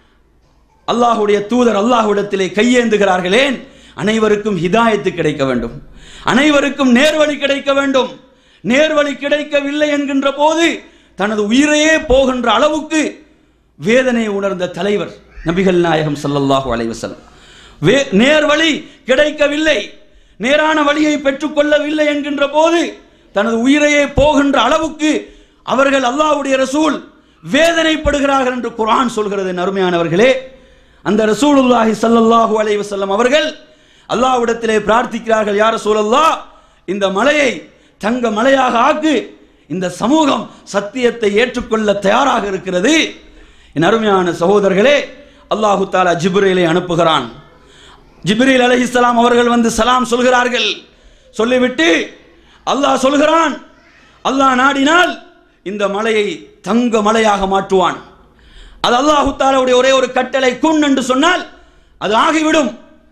அல்லாஹ்வுடைய தூதர் அல்லாஹ்விடத்திலே கையேந்துகிறார்களேன் அனைவருக்கும் ஹிதாயத்து கிடைக்க வேண்டும் அனைவருக்கும் நேர்வழி கிடைக்க வேண்டும் நேர்வழி கிடைக்கவில்லை என்கின்ற போது தனது உயிரையே போகின்ற அளவுக்கு வேதனையை உணர்ந்த தலைவர் நபிகள் நாயகம் ஸல்லல்லாஹு அலைஹி வஸல்லம் வே நேர்வழி கிடைக்கவில்லை நேரான வழியை பெற்றுக்கொள்ளவில்லை என்கின்ற போது தனது உயிரையே போகின்ற அளவுக்கு அவர்கள் அல்லாஹ்வுடைய ரசூல் வேதனைப்படுகிறார்கள் என்று குர்ஆன் சொல்கிறது என் அருமையானவர்களே அந்த ரசூலுல்லாஹி ஸல்லல்லாஹு அலைஹி வஸல்லம் அவர்கள் அல்லாஹ்விடத்திலே பிரார்த்திக்கிறார்கள் யார் ரசூலல்லாஹ் இந்த மலையை தங்க மலையாக ஆக்கு இந்த சமூகம் சத்தியத்தை ஏற்றுக்கொள்ள தயாராக இருக்கிறது என் அருமையான சகோதரர்களே அல்லாஹு தாலா ஜிப்ரீலை அனுப்புகிறான் ஜிப்ரீல் அலைஹிஸ்ஸலாம் அவர்கள் வந்து சலாம் சொல்கிறார்கள் சொல்லிவிட்டு அல்லாஹ் சொல்கிறான் அல்லாஹ் நாடினால் இந்த மலையை தங்க மலையாக மாற்றுவான் அது அல்லாஹு தாலாவுடைய ஒரே ஒரு கட்டளை குன் என்று சொன்னால் அது ஆகிவிடும்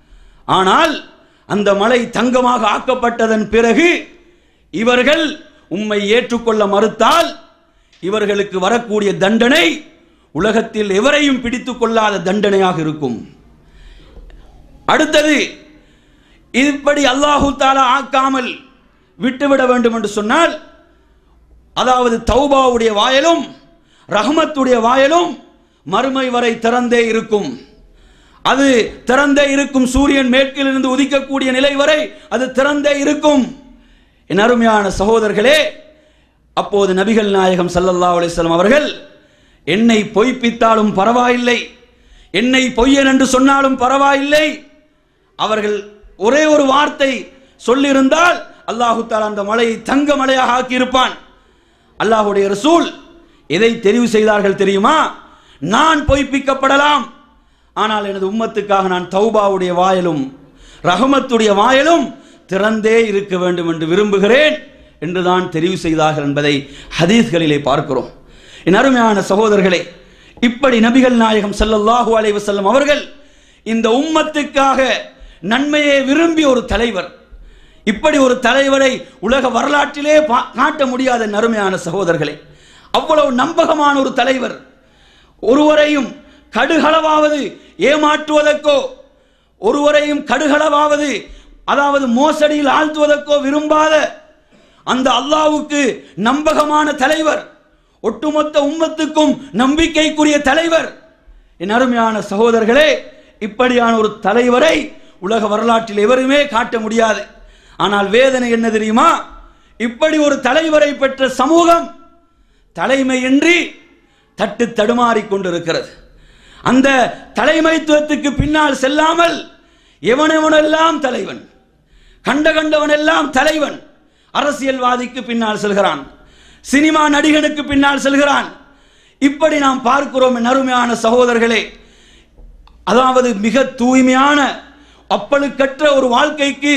ஆனால் அந்த மலை தங்கமாக ஆக்கப்பட்டதன் பிறகு இவர்கள் உம்மை ஏற்றுக்கொள்ள மறுத்தால் இவர்களுக்கு வரக்கூடிய தண்டனை உலகத்தில் எவரையும் பிடித்துக் கொள்ளாத தண்டனையாக இருக்கும் அடுத்தது இப்படி அல்லாஹு தாலா ஆக்காமல் விட்டுவிட வேண்டும் என்று சொன்னால் அதாவது தௌபாவுடைய வாயலும் ரஹமத்துடைய வாயலும் மறுமை வரை திறந்தே இருக்கும் அது திறந்தே இருக்கும் சூரியன் மேற்கிலிருந்து உதிக்கக்கூடிய நிலை வரை அது திறந்தே இருக்கும் என் அருமையான சகோதரர்களே அப்போது நபிகள் நாயகம் ஸல்லல்லாஹு அலைஹி வஸல்லம் அவர்கள் என்னை பொய்ப்பித்தாலும் பரவாயில்லை என்னை பொய்யன் என்று சொன்னாலும் பரவாயில்லை அவர்கள் ஒரே ஒரு வார்த்தை சொல்லியிருந்தால் அல்லாஹு தாலா அந்த மலையை தங்க மலையாக ஆக்கியிருப்பான் அல்லாஹுடைய ரசூல் எதை தெரிவு செய்தார்கள் தெரியுமா நான் பொய்ப்பிக்கப்படலாம் ஆனால் எனது உம்மத்துக்காக நான் தௌபாவுடைய வாயலும் ரஹமத்துடைய வாயலும் திறந்தே இருக்க வேண்டும் என்று விரும்புகிறேன் என்று தான் தெரிவு செய்தார்கள் என்பதை ஹதீஸ்களிலே பார்க்கிறோம் என் அருமையான சகோதரர்களே இப்படி நபிகள் நாயகம் ஸல்லல்லாஹு அலைஹி வஸல்லம் அவர்கள் இந்த உம்மத்துக்காக நன்மையை விரும்பிய ஒரு தலைவர் இப்படி ஒரு தலைவரை உலக வரலாற்றிலே பா- காட்ட முடியாத நறுமையான சகோதரர்களே அவ்வளவு நம்பகமான ஒரு தலைவர் ஒருவரையும் கடுகளவாவது ஏமாற்றுவதற்கோ ஒருவரையும் கடுகளவாவது அதாவது மோசடியில் ஆழ்த்துவதற்கோ விரும்பாத அந்த அல்லாஹ்வுக்கு நம்பகமான தலைவர் ஒட்டுமொத்த உம்மத்துக்கும் நம்பிக்கைக்குரிய தலைவர் என் அருமையான சகோதரர்களே இப்படியான ஒரு தலைவரை உலக வரலாற்றில் எவருமே காட்ட முடியாது ஆனால் வேதனை என்ன தெரியுமா இப்படி ஒரு தலைவரை பெற்ற சமூகம் தலைமையின்றி தட்டு தடுமாறிக் கொண்டிருக்கிறது அந்த தலைமைத்துவத்துக்கு பின்னால் செல்லாமல் எவனெவனெல்லாம் தலைவன் கண்ட கண்டவனெல்லாம் தலைவன் அரசியல்வாதிக்கு பின்னால் செல்கிறான் சினிமா நடிகனுக்கு பின்னால் செல்கிறான் இப்படி நாம் பார்க்கிறோம் என் அருமையான சகோதரர்களே அதாவது மிக தூய்மையான அப்பழுக்கற்ற ஒரு வாழ்க்கைக்கு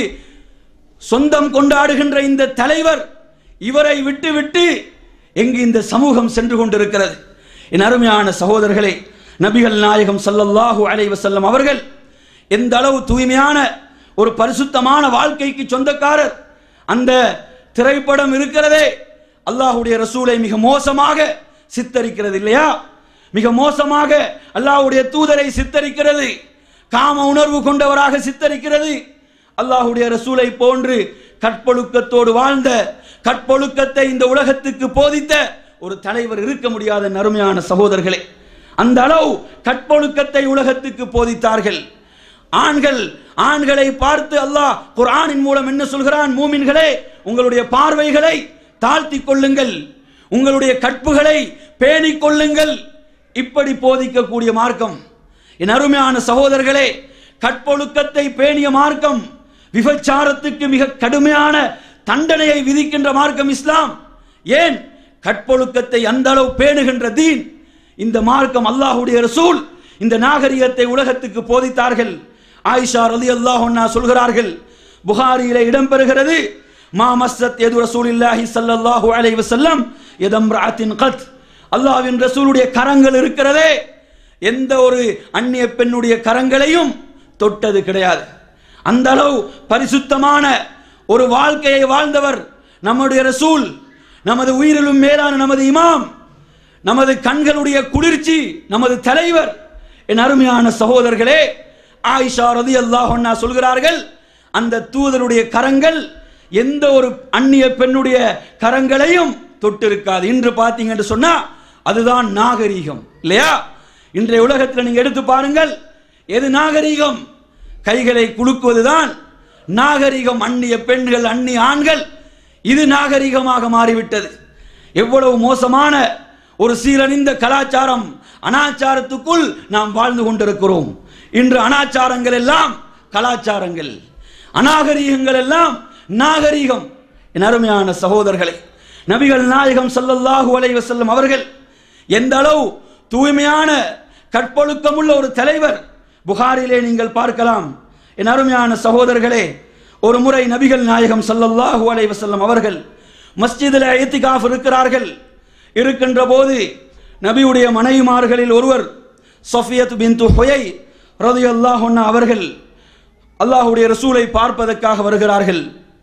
சொந்தம் கொண்டாடுகின்ற இந்த தலைவர் இவரை விட்டுவிட்டு எங்கு இந்த சமூகம் சென்று கொண்டிருக்கிறது என் அருமையான சகோதரர்களே நபிகள் நாயகம் ஸல்லல்லாஹு அலைஹி வஸல்லம் அவர்கள் எந்த அளவு தூய்மையான ஒரு பரிசுத்தமான வாழ்க்கைக்கு சொந்தக்காரர் அந்த திரைப்படம் இருக்கிறதே அல்லாஹ்வுடைய ரசூலை மிக மோசமாக சித்தரிக்கிறது இல்லையா மிக மோசமாக அல்லாஹ்வுடைய தூதரை சித்தரிக்கிறது காம உணர்வு கொண்டவராக சித்தரிக்கிறது அல்லாஹ்வுடைய ரசூலை போன்று கற்பொழுக்கத்தோடு வாழ்ந்த கற்பொழுக்கத்தை இந்த உலகத்துக்கு போதித்த ஒரு தலைவர் இருக்க முடியாத நறுமையான சகோதரர்களே அந்த அளவு கற்பொழுக்கத்தை உலகத்துக்கு போதித்தார்கள் ஆண்கள் ஆண்களை பார்த்து அல்லாஹ் குர்ஆனின் மூலம் என்ன சொல்கிறான் மூமின்களே உங்களுடைய பார்வைகளை தாழ்த்திக் கொள்ளுங்கள் உங்களுடைய கற்புகளை பேணிக் கொள்ளுங்கள் இப்படி போதிக்கக்கூடிய மார்க்கம் என் அருமையான சகோதரர்களே கற்பொழுக்கத்தை பேணிய மார்க்கம் விபச்சாரத்துக்கு மிக கடுமையான தண்டனையை விதிக்கின்ற மார்க்கம் இஸ்லாம் ஏன் கற்பொழுக்கத்தை அந்த அளவு பேணுகின்ற தீன் இந்த மார்க்கம் அல்லாஹ்வுடைய ரசூல் இந்த நாகரிகத்தை உலகத்துக்கு போதித்தார்கள் ஆயிஷா ரலி அல்லாஹ் சொல்கிறார்கள் புகாரியிலே இடம்பெறுகிறது மா மஸ்ஸத் எது ரசூலில்லாஹி ஸல்லல்லாஹு அலைஹி வஸல்லம் யதம்ரஅத்தின் கத் அல்லாஹ்வின் ரசூலுடைய கரங்கள் இருக்கிறதே எந்த ஒரு அந்நிய பெண்ணுடைய கரங்களையும் தொட்டது கிடையாது அந்த அளவு பரிசுத்தமான ஒரு வாழ்க்கையை வாழ்ந்தவர் நம்முடைய ரசூல் நமது உயிரிலும் மேலான நமது இமாம் நமது கண்களுடைய குளிர்ச்சி நமது தலைவர் என் அருமையான சகோதரர்களே ஆயிஷா ரதி அல்லாஹ் சொல்கிறார்கள் அந்த தூதருடைய கரங்கள் எந்த ஒரு அந்நிய பெண்ணுடைய கரங்களையும் தொட்டிருக்காது இன்று பார்த்தீங்க என்று சொன்னா அதுதான் நாகரீகம் இல்லையா இன்றைய உலகத்தில் நீங்க எடுத்து பாருங்கள் எது நாகரீகம் கைகளை குலுக்குவதுதான் நாகரிகம் அந்நிய பெண்கள் அந்நிய ஆண்கள் இது நாகரிகமாக மாறிவிட்டது எவ்வளவு மோசமான ஒரு சீரழிந்த கலாச்சாரம் அனாச்சாரத்துக்குள் நாம் வாழ்ந்து கொண்டிருக்கிறோம் இன்று அனாச்சாரங்கள் எல்லாம் கலாச்சாரங்கள் அநாகரீகங்கள் எல்லாம் நாகரீகம் என் அருமையான சகோதரர்களே நபிகள் நாயகம் ஸல்லல்லாஹு அலைஹி வஸல்லம் அவர்கள் எந்த அளவு தூய்மையான கற்பொழுக்கமுள்ள ஒரு தலைவர் புகாரிலே நீங்கள் பார்க்கலாம் என் அருமையான சகோதரர்களே ஒரு முறை நபிகள் நாயகம் ஸல்லல்லாஹு அலைஹி வஸல்லம் அவர்கள் மஸ்ஜிதில் இத்திகாஃப் இருக்கிறார்கள் இருக்கின்ற போது நபியுடைய மனைவிமார்களில் ஒருவர் சஃபியத் பின்து ஹுயை ரலியல்லாஹு அன்ஹா அவர்கள் அல்லாஹ்வுடைய ரசூலை பார்ப்பதற்காக வருகிறார்கள்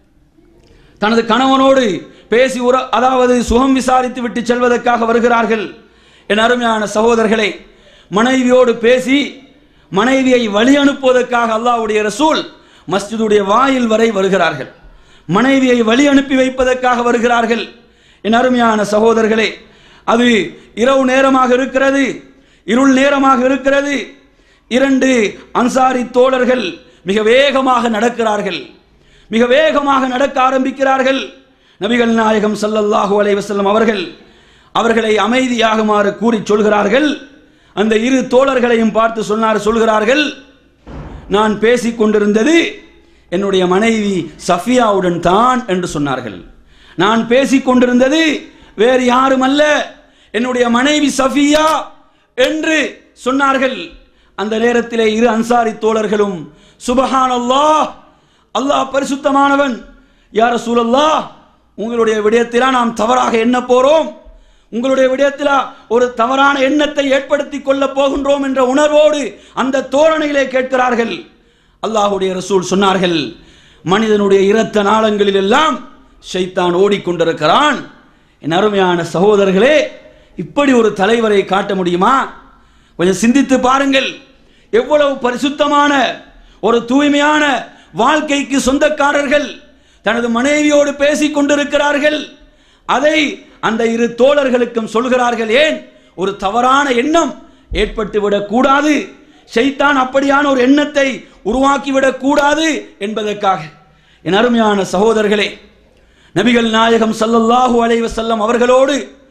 தனது கணவனோடு பேசி உற அதாவது சுகம் விசாரித்து விட்டு செல்வதற்காக வருகிறார்கள் என் அருமையான சகோதரர்களே மனைவியோடு பேசி மனைவியை வழி அனுப்புவதற்காக அல்லாஹ்வுடைய ரசூல் மஸ்ஜிதுடைய வாயில் வரை வருகிறார்கள் மனைவியை வழி அனுப்பி வைப்பதற்காக வருகிறார்கள் என் அருமையான சகோதரர்களே அது இரவு நேரமாக இருக்கிறது இருள் நேரமாக இருக்கிறது இரண்டு அன்சாரி தோழர்கள் மிக வேகமாக நடக்கிறார்கள் மிக வேகமாக நடக்க ஆரம்பிக்கிறார்கள் நபிகள் நாயகம் ஸல்லல்லாஹு அலைஹி வஸல்லம் அவர்கள் அவர்களை அமைதியாகுமாறு கூறி சொல்கிறார்கள் அந்த இரு தோழர்களையும் பார்த்து சொன்னார் சொல்கிறார்கள் நான் பேசிக் கொண்டிருந்தது என்னுடைய மனைவி சஃபியாவுடன் தான் என்று சொன்னார்கள் நான் பேசிக் கொண்டிருந்தது வேறு யாரும் அல்ல என்னுடைய மனைவி சஃபியா என்று சொன்னார்கள் அந்த நேரத்திலே இரு அன்சாரி தோழர்களும் சுபஹானல்லாஹ் அல்லாஹ் பரிசுத்தமானவன் யார் ரசூலல்லாஹ் உங்களுடைய விடயத்திலா நாம் தவறாக எண்ண போறோம் உங்களுடைய விடயத்திலா ஒரு தவறான எண்ணத்தை ஏற்படுத்தி கொள்ள போகின்றோம் என்ற உணர்வோடு அந்த தோரணையிலே கேட்கிறார்கள் அல்லாஹ்வுடைய ரசூல் சொன்னார்கள் மனிதனுடைய இரத்த நாளங்களில் எல்லாம் ஷைத்தான் ஓடிக்கொண்டிருக்கிறான் என் அருமையான சகோதரர்களே இப்படி ஒரு தலைவரை காட்ட முடியுமா கொஞ்சம் சிந்தித்து பாருங்கள் எவ்வளவு பரிசுத்தமான ஒரு தூய்மையான வாழ்க்கைக்கு சொந்தக்காரர்கள் தனது மனைவியோடு பேசிக் கொண்டிருக்கிறார்கள் அதை அந்த இரு தோழர்களுக்கும் சொல்கிறார்கள் ஏன் ஒரு தவறான எண்ணம் ஏற்பட்டுவிடக் கூடாது ஷைத்தான் அப்படியான ஒரு எண்ணத்தை உருவாக்கிவிடக் கூடாது என்பதற்காக என் அருமையான சகோதரர்களே நபிகள் நாயகம் ஸல்லல்லாஹு அலைஹி வஸல்லம் அவர்களோடு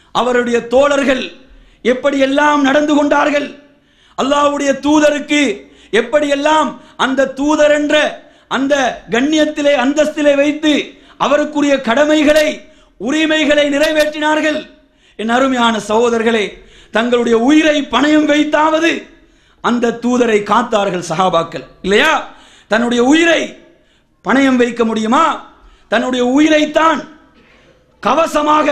அவருடைய தோழர்கள் எப்படியெல்லாம் நடந்து கொண்டார்கள் அல்லாஹ்வுடைய தூதருக்கு எப்படியெல்லாம் அந்த தூதர் என்ற அந்த கண்ணியத்திலே அந்தஸ்திலே வைத்து அவருக்குரிய கடமைகளை உரிமைகளை நிறைவேற்றினார்கள் என் அருமையான சகோதரர்களே தங்களுடைய உயிரை பணயம் வைத்தாவது அந்த தூதரை காத்தார்கள் சஹாபாக்கள் இல்லையா தன்னுடைய உயிரை பணயம் வைக்க முடியுமா தன்னுடைய உயிரைத்தான் கவசமாக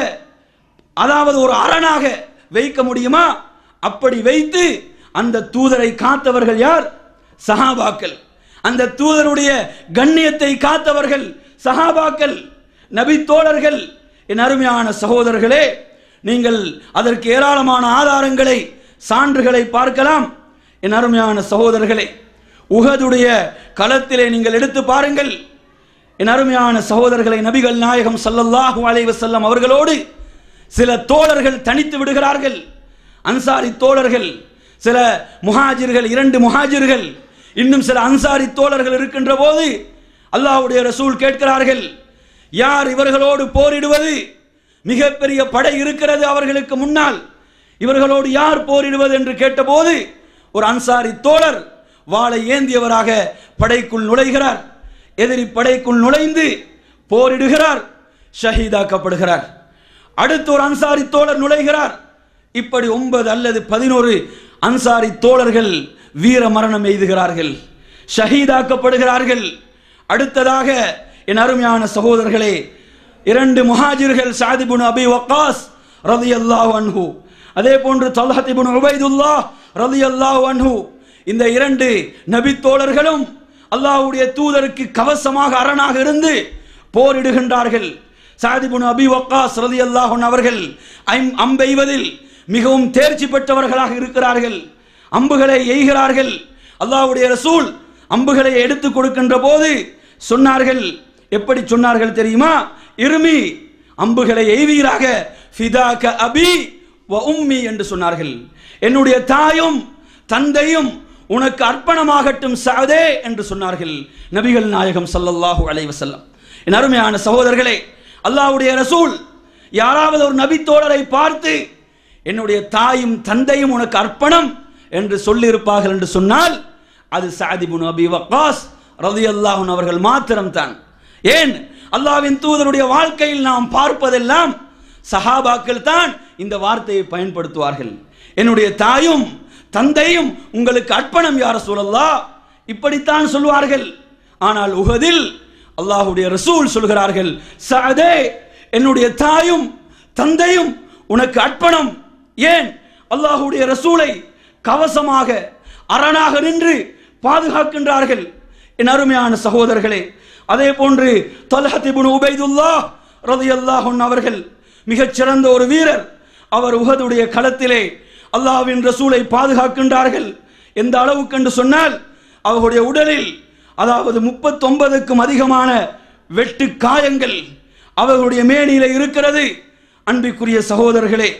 அதாவது ஒரு அரணாக வைக்க முடியுமா அப்படி வைத்து அந்த தூதரை காத்தவர்கள் யார் சஹாபாக்கள் அந்த தூதருடைய கண்ணியத்தை காத்தவர்கள் சஹாபாக்கள் நபி தோழர்கள் என் அருமையான சகோதரர்களே நீங்கள் அதற்கு ஏராளமான ஆதாரங்களை சான்றுகளை பார்க்கலாம் என் அருமையான சகோதரர்களே உகதுடைய களத்திலே நீங்கள் எடுத்து பாருங்கள் என் அருமையான சகோதரர்களை நபிகள் நாயகம் ஸல்லல்லாஹு அலைஹி வஸல்லம் அவர்களோடு சில தோழர்கள் தனித்து விடுகிறார்கள் அன்சாரி தோழர்கள் சில முஹாஜிர்கள் இரண்டு முஹாஜிர்கள் இன்னும் சில அன்சாரி தோழர்கள் இருக்கின்ற போது அல்லாஹ்வுடைய ரசூல் கேட்கிறார்கள் யார் இவர்களோடு போரிடுவது மிகப்பெரிய படை இருக்கிறது அவர்களுக்கு முன்னால் இவர்களோடு யார் போரிடுவது என்று கேட்டபோது ஒரு அன்சாரி தோழர் வாளை ஏந்தியவராக படைக்குள் நுழைகிறார் எதிரி படைக்குள் நுழைந்து போரிடுகிறார் ஷஹீதாக்கப்படுகிறார் அடுத்து ஒரு அன்சாரி தோழர் நுழைகிறார் இப்படி ஒன்பது அல்லது பதினோரு அன்சாரி தோழர்கள் வீர மரணம் எய்துகிறார்கள் ஷஹீதாக்கப்படுகிறார்கள் அடுத்ததாக என் அருமையான சகோதரர்களே இரண்டு முஹாஜிர்கள் சாதிபுன் அபி வக்காஸ் ரலியல்லாஹு அன்ஹு அதே போன்று தல்ஹத் இப்னு உபைதுல்லாஹ் ரலியல்லாஹு அன்ஹு இந்த இரண்டு நபி தோழர்களும் அல்லாஹ்வுடைய தூதருக்கு கவசமாக அரணாக இருந்து போரிடுகின்றார்கள் சாதிபுன் அபி வக்காஸ் ரலியல்லாஹு அன்ஹு அவர்கள் ஐம் அம்பெய்வதில் மிகவும் தேர்ச்சி பெற்றவர்களாக இருக்கிறார்கள் அம்புகளை எய்கிறார்கள் அல்லாஹ்வுடைய ரசூல் அம்புகளை எடுத்து கொடுக்கின்ற போது சொன்னார்கள் எப்படி சொன்னார்கள் தெரியுமா இருமி அம்புகளை எய்வீராக ஃபிதாக அபி வ உம்மி என்று சொன்னார்கள் என்னுடைய தாயும் தந்தையும் உனக்கு அர்ப்பணமாகட்டும் சாதே என்று சொன்னார்கள் நபிகள் நாயகம் ஸல்லல்லாஹு அலைஹி வஸல்லம் என் அருமையான சகோதரர்களே அல்லாஹ்வுடைய ரசூல் யாராவது ஒரு நபி தோழரை பார்த்து என்னுடைய தாயும் தந்தையும் உனக்கு அர்ப்பணம் என்று சொல்லியிருப்பார்கள் என்று சொன்னால் அது சாதிபுன் அபி வக்காஸ் ரலியல்லாஹு அன்ஹு அவர்கள் மாத்திரம்தான் ஏன் அல்லாஹ்வின் தூதருடைய வாழ்க்கையில் நாம் பார்ப்பதெல்லாம் சஹாபாக்கள் தான் இந்த வார்த்தையை பயன்படுத்துவார்கள் என்னுடைய தாயும் தந்தையும் உங்களுக்கு அர்ப்பணம் யார சொல்லல்லா இப்படித்தான் சொல்வார்கள் ஆனால் உகதில் அல்லாஹ்வுடைய ரசூல் சொல்கிறார்கள் சஅதே என்னுடைய தாயும் தந்தையும் உனக்கு அர்ப்பணம் ஏன் அல்லாஹ்வுடைய ரசூலை கவசமாக அரணாக நின்று பாதுகாக்கின்றார்கள் என் அருமையான சகோதரர்களே அதே போன்று தொல்ஹத் இப்னு உபைதுல்லாஹ் ரலியல்லாஹு அன்ஹு அவர்கள் மிகச் சிறந்த ஒரு வீரர் அவர் உஹதுடைய களத்திலே அல்லாஹ்வின் ரசூலை பாதுகாக்கின்றார்கள் எந்த அளவுக்கு என்று சொன்னால் அவர்களுடைய உடலில் அதாவது முப்பத்தொன்பதுக்கும் அதிகமான வெட்டு காயங்கள் அவர்களுடைய மேனியில இருக்கிறது அன்பிற்குரிய சகோதரர்களே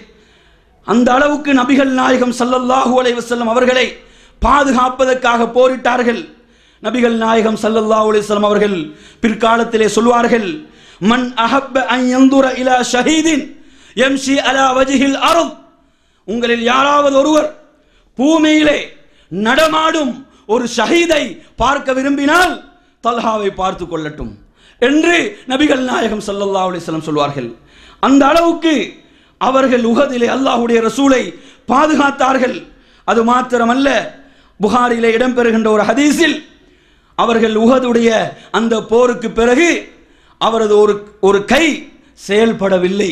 அந்த அளவுக்கு நபிகள் நாயகம் ஸல்லல்லாஹு அலைஹி வஸல்லம் அவர்களை பாதுகாப்பதற்காக போரிட்டார்கள் நபிகள் நாயகம் ஸல்லல்லாஹு அலைஹி வஸல்லம் அவர்கள் பிற்காலத்திலே சொல்வார்கள் மன் அஹப்ப அன் யந்துர இலா ஷஹீதின் யம்ஷி அலா வஜ்ஹில் அர்த் உங்களில் யாராவது ஒருவர் பூமியிலே நடமாடும் ஒரு ஷஹீதை பார்க்க விரும்பினால் தல்ஹாவை பார்த்து கொள்ளட்டும் என்று நபிகள் நாயகம் ஸல்லல்லாஹு அலைஹி வஸல்லம் சொல்வார்கள் அந்த அளவுக்கு அவர்கள் உகதிலே அல்லாஹ்வுடைய ரசூலை பாதுகாத்தார்கள் அது மாத்திரமல்ல புகாரிலே இடம்பெறுகின்ற ஒரு ஹதீஸில் அவர்கள் உகதுடைய அந்த போருக்கு பிறகு அவரது ஒரு ஒரு கை செயல்படவில்லை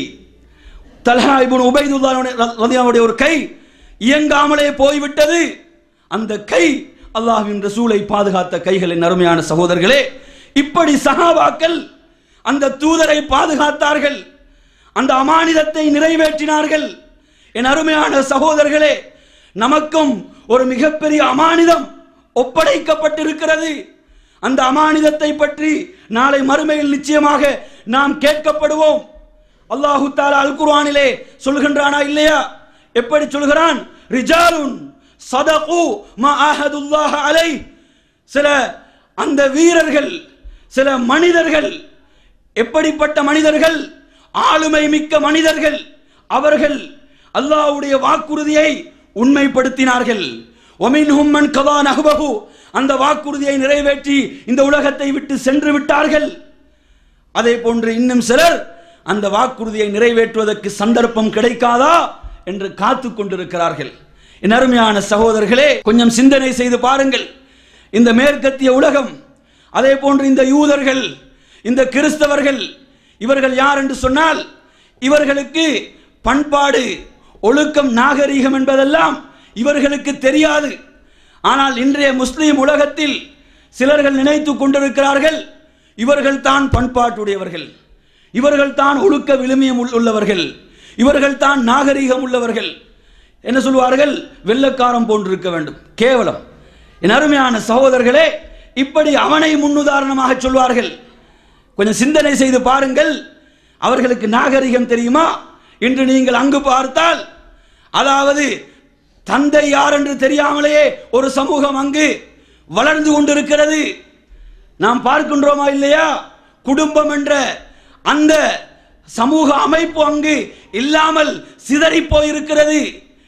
தல்ஹா இப்னு உபைதுல்லாஹ் ரலியல்லாஹுடைய ஒரு கை இயங்காமலே போய்விட்டது அந்த கை அல்லாஹ்வின் ரசூலை பாதுகாத்த கைகளின் அருமையான சகோதரர்களே இப்படி சஹாபாக்கள் அந்த தூதரை பாதுகாத்தார்கள் அந்த அமானிதத்தை நிறைவேற்றினார்கள் என் அருமையான சகோதரர்களே நமக்கும் ஒரு மிகப்பெரிய அமானிதம் ஒப்படைக்கப்பட்டிருக்கிறது அந்த அமானிதத்தை பற்றி நாளை மறுமையில் நிச்சயமாக நாம் கேட்கப்படுவோம் அல்லாஹு தாலா அல் குர்ஆனிலே சொல்கின்றானா இல்லையா எப்படி சொல்கிறான் ரிஜாலுன் சதகு மா ஆஹதுல்லாஹ அலை சில அந்த வீரர்கள் சில மனிதர்கள் எப்படிப்பட்ட மனிதர்கள் ஆளுமை மிக்க மனிதர்கள் அவர்கள் அல்லாஹ்வுடைய வாக்குறுதியை உண்மைப்படுத்தினார்கள் ஒமின்ஹும் மன் கதா நஹ்பஹு அந்த வாக்குறுதியை நிறைவேற்றி இந்த உலகத்தை விட்டு சென்று விட்டார்கள் அதே போன்று இன்னும் சிலர் அந்த வாக்குறுதியை நிறைவேற்றுவதற்கு சந்தர்ப்பம் கிடைக்காதா என்று காத்து கொண்டிருக்கிறார்கள் என் அருமையான சகோதரர்களே கொஞ்சம் சிந்தனை செய்து பாருங்கள் இந்த மேற்கத்திய உலகம் அதே போன்று இந்த யூதர்கள் இந்த கிறிஸ்தவர்கள் இவர்கள் யார் என்று சொன்னால் இவர்களுக்கு பண்பாடு ஒழுக்கம் நாகரீகம் என்பதெல்லாம் இவர்களுக்கு தெரியாது ஆனால் இன்றைய முஸ்லிம் உலகத்தில் சிலர்கள் நினைத்துக் கொண்டிருக்கிறார்கள் இவர்கள் தான் பண்பாட்டுடையவர்கள் இவர்கள் தான் ஒழுக்க விழுமியம் உள்- உள்ளவர்கள் இவர்கள் தான் நாகரீகம் உள்ளவர்கள் என்ன சொல்வார்கள் வெள்ளக்காரம் போன்றிருக்க வேண்டும் கேவலம் என் அருமையான சகோதரர்களே இப்படி அவனை முன்னுதாரணமாக சொல்வார்கள் கொஞ்சம் சிந்தனை செய்து பாருங்கள் அவர்களுக்கு நாகரிகம் தெரியுமா இன்று நீங்கள் அங்கு பார்த்தால் அதாவது தந்தை யார் என்று தெரியாமலேயே ஒரு சமூகம் அங்கு வளர்ந்து கொண்டிருக்கிறது நாம் பார்க்கின்றோமா இல்லையா குடும்பம் என்ற அந்த சமூக அமைப்பு அங்கு இல்லாமல் சிதறி போயிருக்கிறது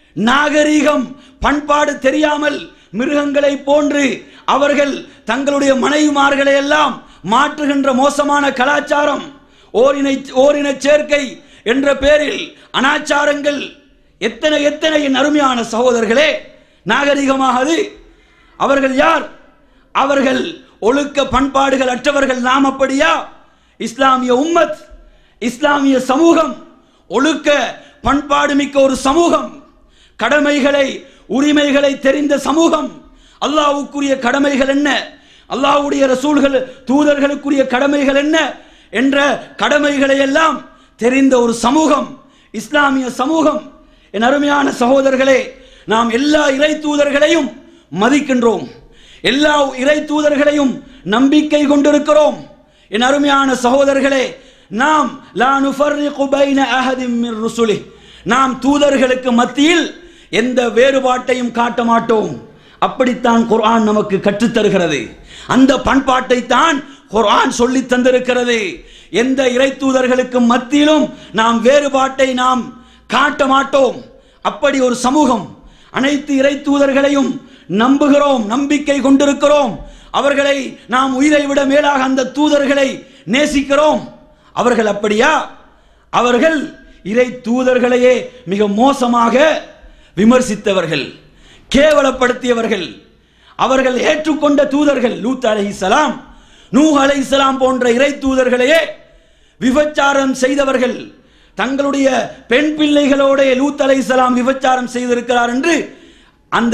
நாகரீகம் பண்பாடு தெரியாமல் மிருகங்களை போன்று அவர்கள் தங்களுடைய மனைவிமார்களை எல்லாம் மாற்றுகின்ற மோசமான கலாச்சாரம் ஓரினை ஓரின சேர்க்கை என்ற பேரில் அனாச்சாரங்கள் எத்தனை எத்தனை என் அருமையான சகோதரர்களே நாகரிகமாக அது அவர்கள் யார் அவர்கள் ஒழுக்க பண்பாடுகள் அற்றவர்கள் நாம் அப்படியா இஸ்லாமிய உம்மத் இஸ்லாமிய சமூகம் ஒழுக்க பண்பாடு மிக்க ஒரு சமூகம் கடமைகளை உரிமைகளை தெரிந்த சமூகம் அல்லாஹ்வுக்குரிய கடமைகள் என்ன அல்லாஹ்வுடைய ரசூல்கள் தூதர்களுக்குரிய கடமைகள் என்ன என்ற கடமைகளை எல்லாம் தெரிந்த ஒரு சமூகம் இஸ்லாமிய சமூகம் என் அருமையான சகோதரர்களே நாம் எல்லா இறை தூதர்களையும் மதிக்கின்றோம் எல்லா இறை தூதர்களையும் நம்பிக்கை கொண்டிருக்கிறோம் என் அருமையான சகோதரர்களே நாம் லா நுஃபர்ரிகு பைன அஹதின் மின் ருசுலிஹ் நாம் தூதர்களுக்கு மத்தியில் எந்த வேறுபாட்டையும் காட்ட மாட்டோம் அப்படித்தான் குர்ஆன் நமக்கு கற்றுத் தருகிறது அந்த பண்பாட்டை தான் குர்ஆன் சொல்லி தந்திருக்கிறது எந்த இறை தூதர்களுக்கு மத்தியிலும் நாம் வேறுபாட்டை நாம் காட்ட மாட்டோம் அப்படி ஒரு சமூகம் அனைத்து இறை தூதர்களையும் நம்புகிறோம் நம்பிக்கை கொண்டிருக்கிறோம் அவர்களை நாம் உயிரை விட மேலாக அந்த தூதர்களை நேசிக்கிறோம் அவர்கள் அப்படியா அவர்கள் இறை தூதர்களையே மிக மோசமாக விமர்சித்தவர்கள் கேவலப்படுத்தியவர்கள் அவர்கள் ஏற்றுக்கொண்ட தூதர்கள் லூத் அலைஹிஸ்ஸலாம் நூஹ் அலைஹிஸ்ஸலாம் போன்ற இறை தூதர்களையே விபச்சாரம் செய்தவர்கள் தங்களுடைய பெண் பிள்ளைகளோட லூத் அலைஹிஸ்ஸலாம் விபச்சாரம் செய்திருக்கிறார் என்று அந்த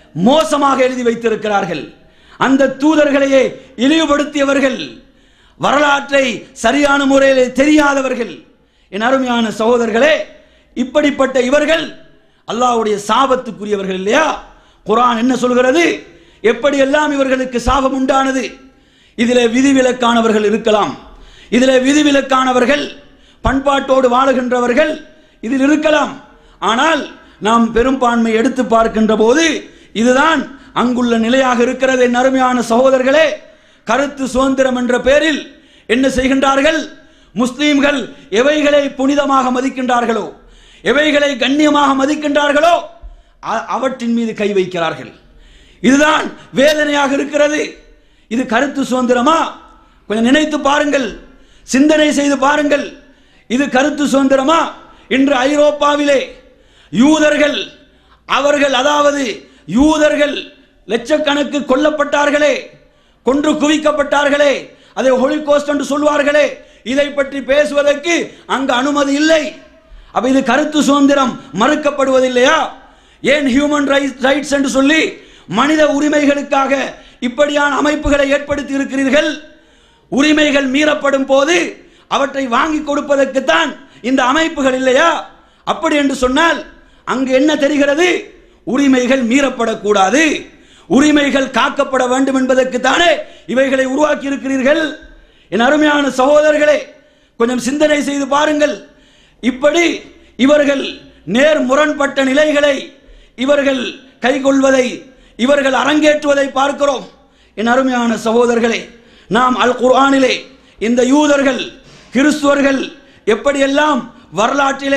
மோசமாக எழுதி வைத்திருக்கிறார்கள் அந்த தூதர்களையே இழிவுபடுத்தியவர்கள் வரலாற்றை சரியான முறையில் தெரியாதவர்கள் என் அருமையான சகோதரர்களே இப்படிப்பட்ட இவர்கள் அல்லாஹ்வுடைய சாபத்துக்குரியவர்கள் இல்லையா குர்ஆன் என்ன சொல்கிறது எப்படியெல்லாம் இவர்களுக்கு சாபம் உண்டானது இதிலே விதிவிலக்கானவர்கள் இருக்கலாம் இதிலே விதிவிலக்கானவர்கள் பண்பாட்டோடு வாழுகின்றவர்கள் இதில் இருக்கலாம் ஆனால் நாம் பெரும்பான்மை எடுத்து பார்க்கின்ற போது இதுதான் அங்குள்ள நிலையாக இருக்கிறது என் அருமையான சகோதரர்களே கருத்து சுதந்திரம் என்ற பெயரில் என்ன செய்கின்றார்கள் முஸ்லீம்கள் எவைகளை புனிதமாக மதிக்கின்றார்களோ எவைகளை கண்ணியமாக மதிக்கின்றார்களோ அ- அவற்றின் மீது கை வைக்கிறார்கள் இதுதான் வேதனையாக இருக்கிறது இது கருத்து சுதந்திரமா கொஞ்சம் நினைத்து பாருங்கள் சிந்தனை செய்து பாருங்கள் இது கருத்து சுதந்திரமா இன்று ஐரோப்பாவிலே யூதர்கள் அவர்கள் அதாவது யூதர்கள் லட்சக்கணக்கு கொல்லப்பட்டார்களே கொன்று குவிக்கப்பட்டார்களே அதை ஹோலிகோஸ்ட் என்று சொல்வார்களே இதை பற்றி பேசுவதற்கு அங்கு அனுமதி இல்லை அப்ப இது கருத்து சுதந்திரம் மறுக்கப்படுவதில்லையா ஏன் ஹியூமன் ரைட்ஸ் என்று சொல்லி மனித உரிமைகளுக்காக இப்படியான அமைப்புகளை ஏற்படுத்தி இருக்கிறீர்கள் உரிமைகள் மீறப்படும் போது அவற்றை வாங்கி கொடுப்பதற்குத்தான் இந்த அமைப்புகள் இல்லையா அப்படி என்று சொன்னால் அங்கு என்ன தெரிகிறது உரிமைகள் மீறப்படக்கூடாது உரிமைகள் காக்கப்பட வேண்டும் என்பதற்கு தானே இவைகளை உருவாக்கி இருக்கிறீர்கள் என் அருமையான சகோதரர்களே கொஞ்சம் சிந்தனை செய்து பாருங்கள் இப்படி இவர்கள் நேர் முரண்பட்ட நிலைகளை இவர்கள் கைக்கொள்வதை இவர்கள் அரங்கேற்றுவதை பார்க்கிறோம் என் அருமையான சகோதரர்களே நாம் அல் குர்ஆனிலே இந்த யூதர்கள் கிறிஸ்துவர்கள் எப்படியெல்லாம் வரலாற்றிலே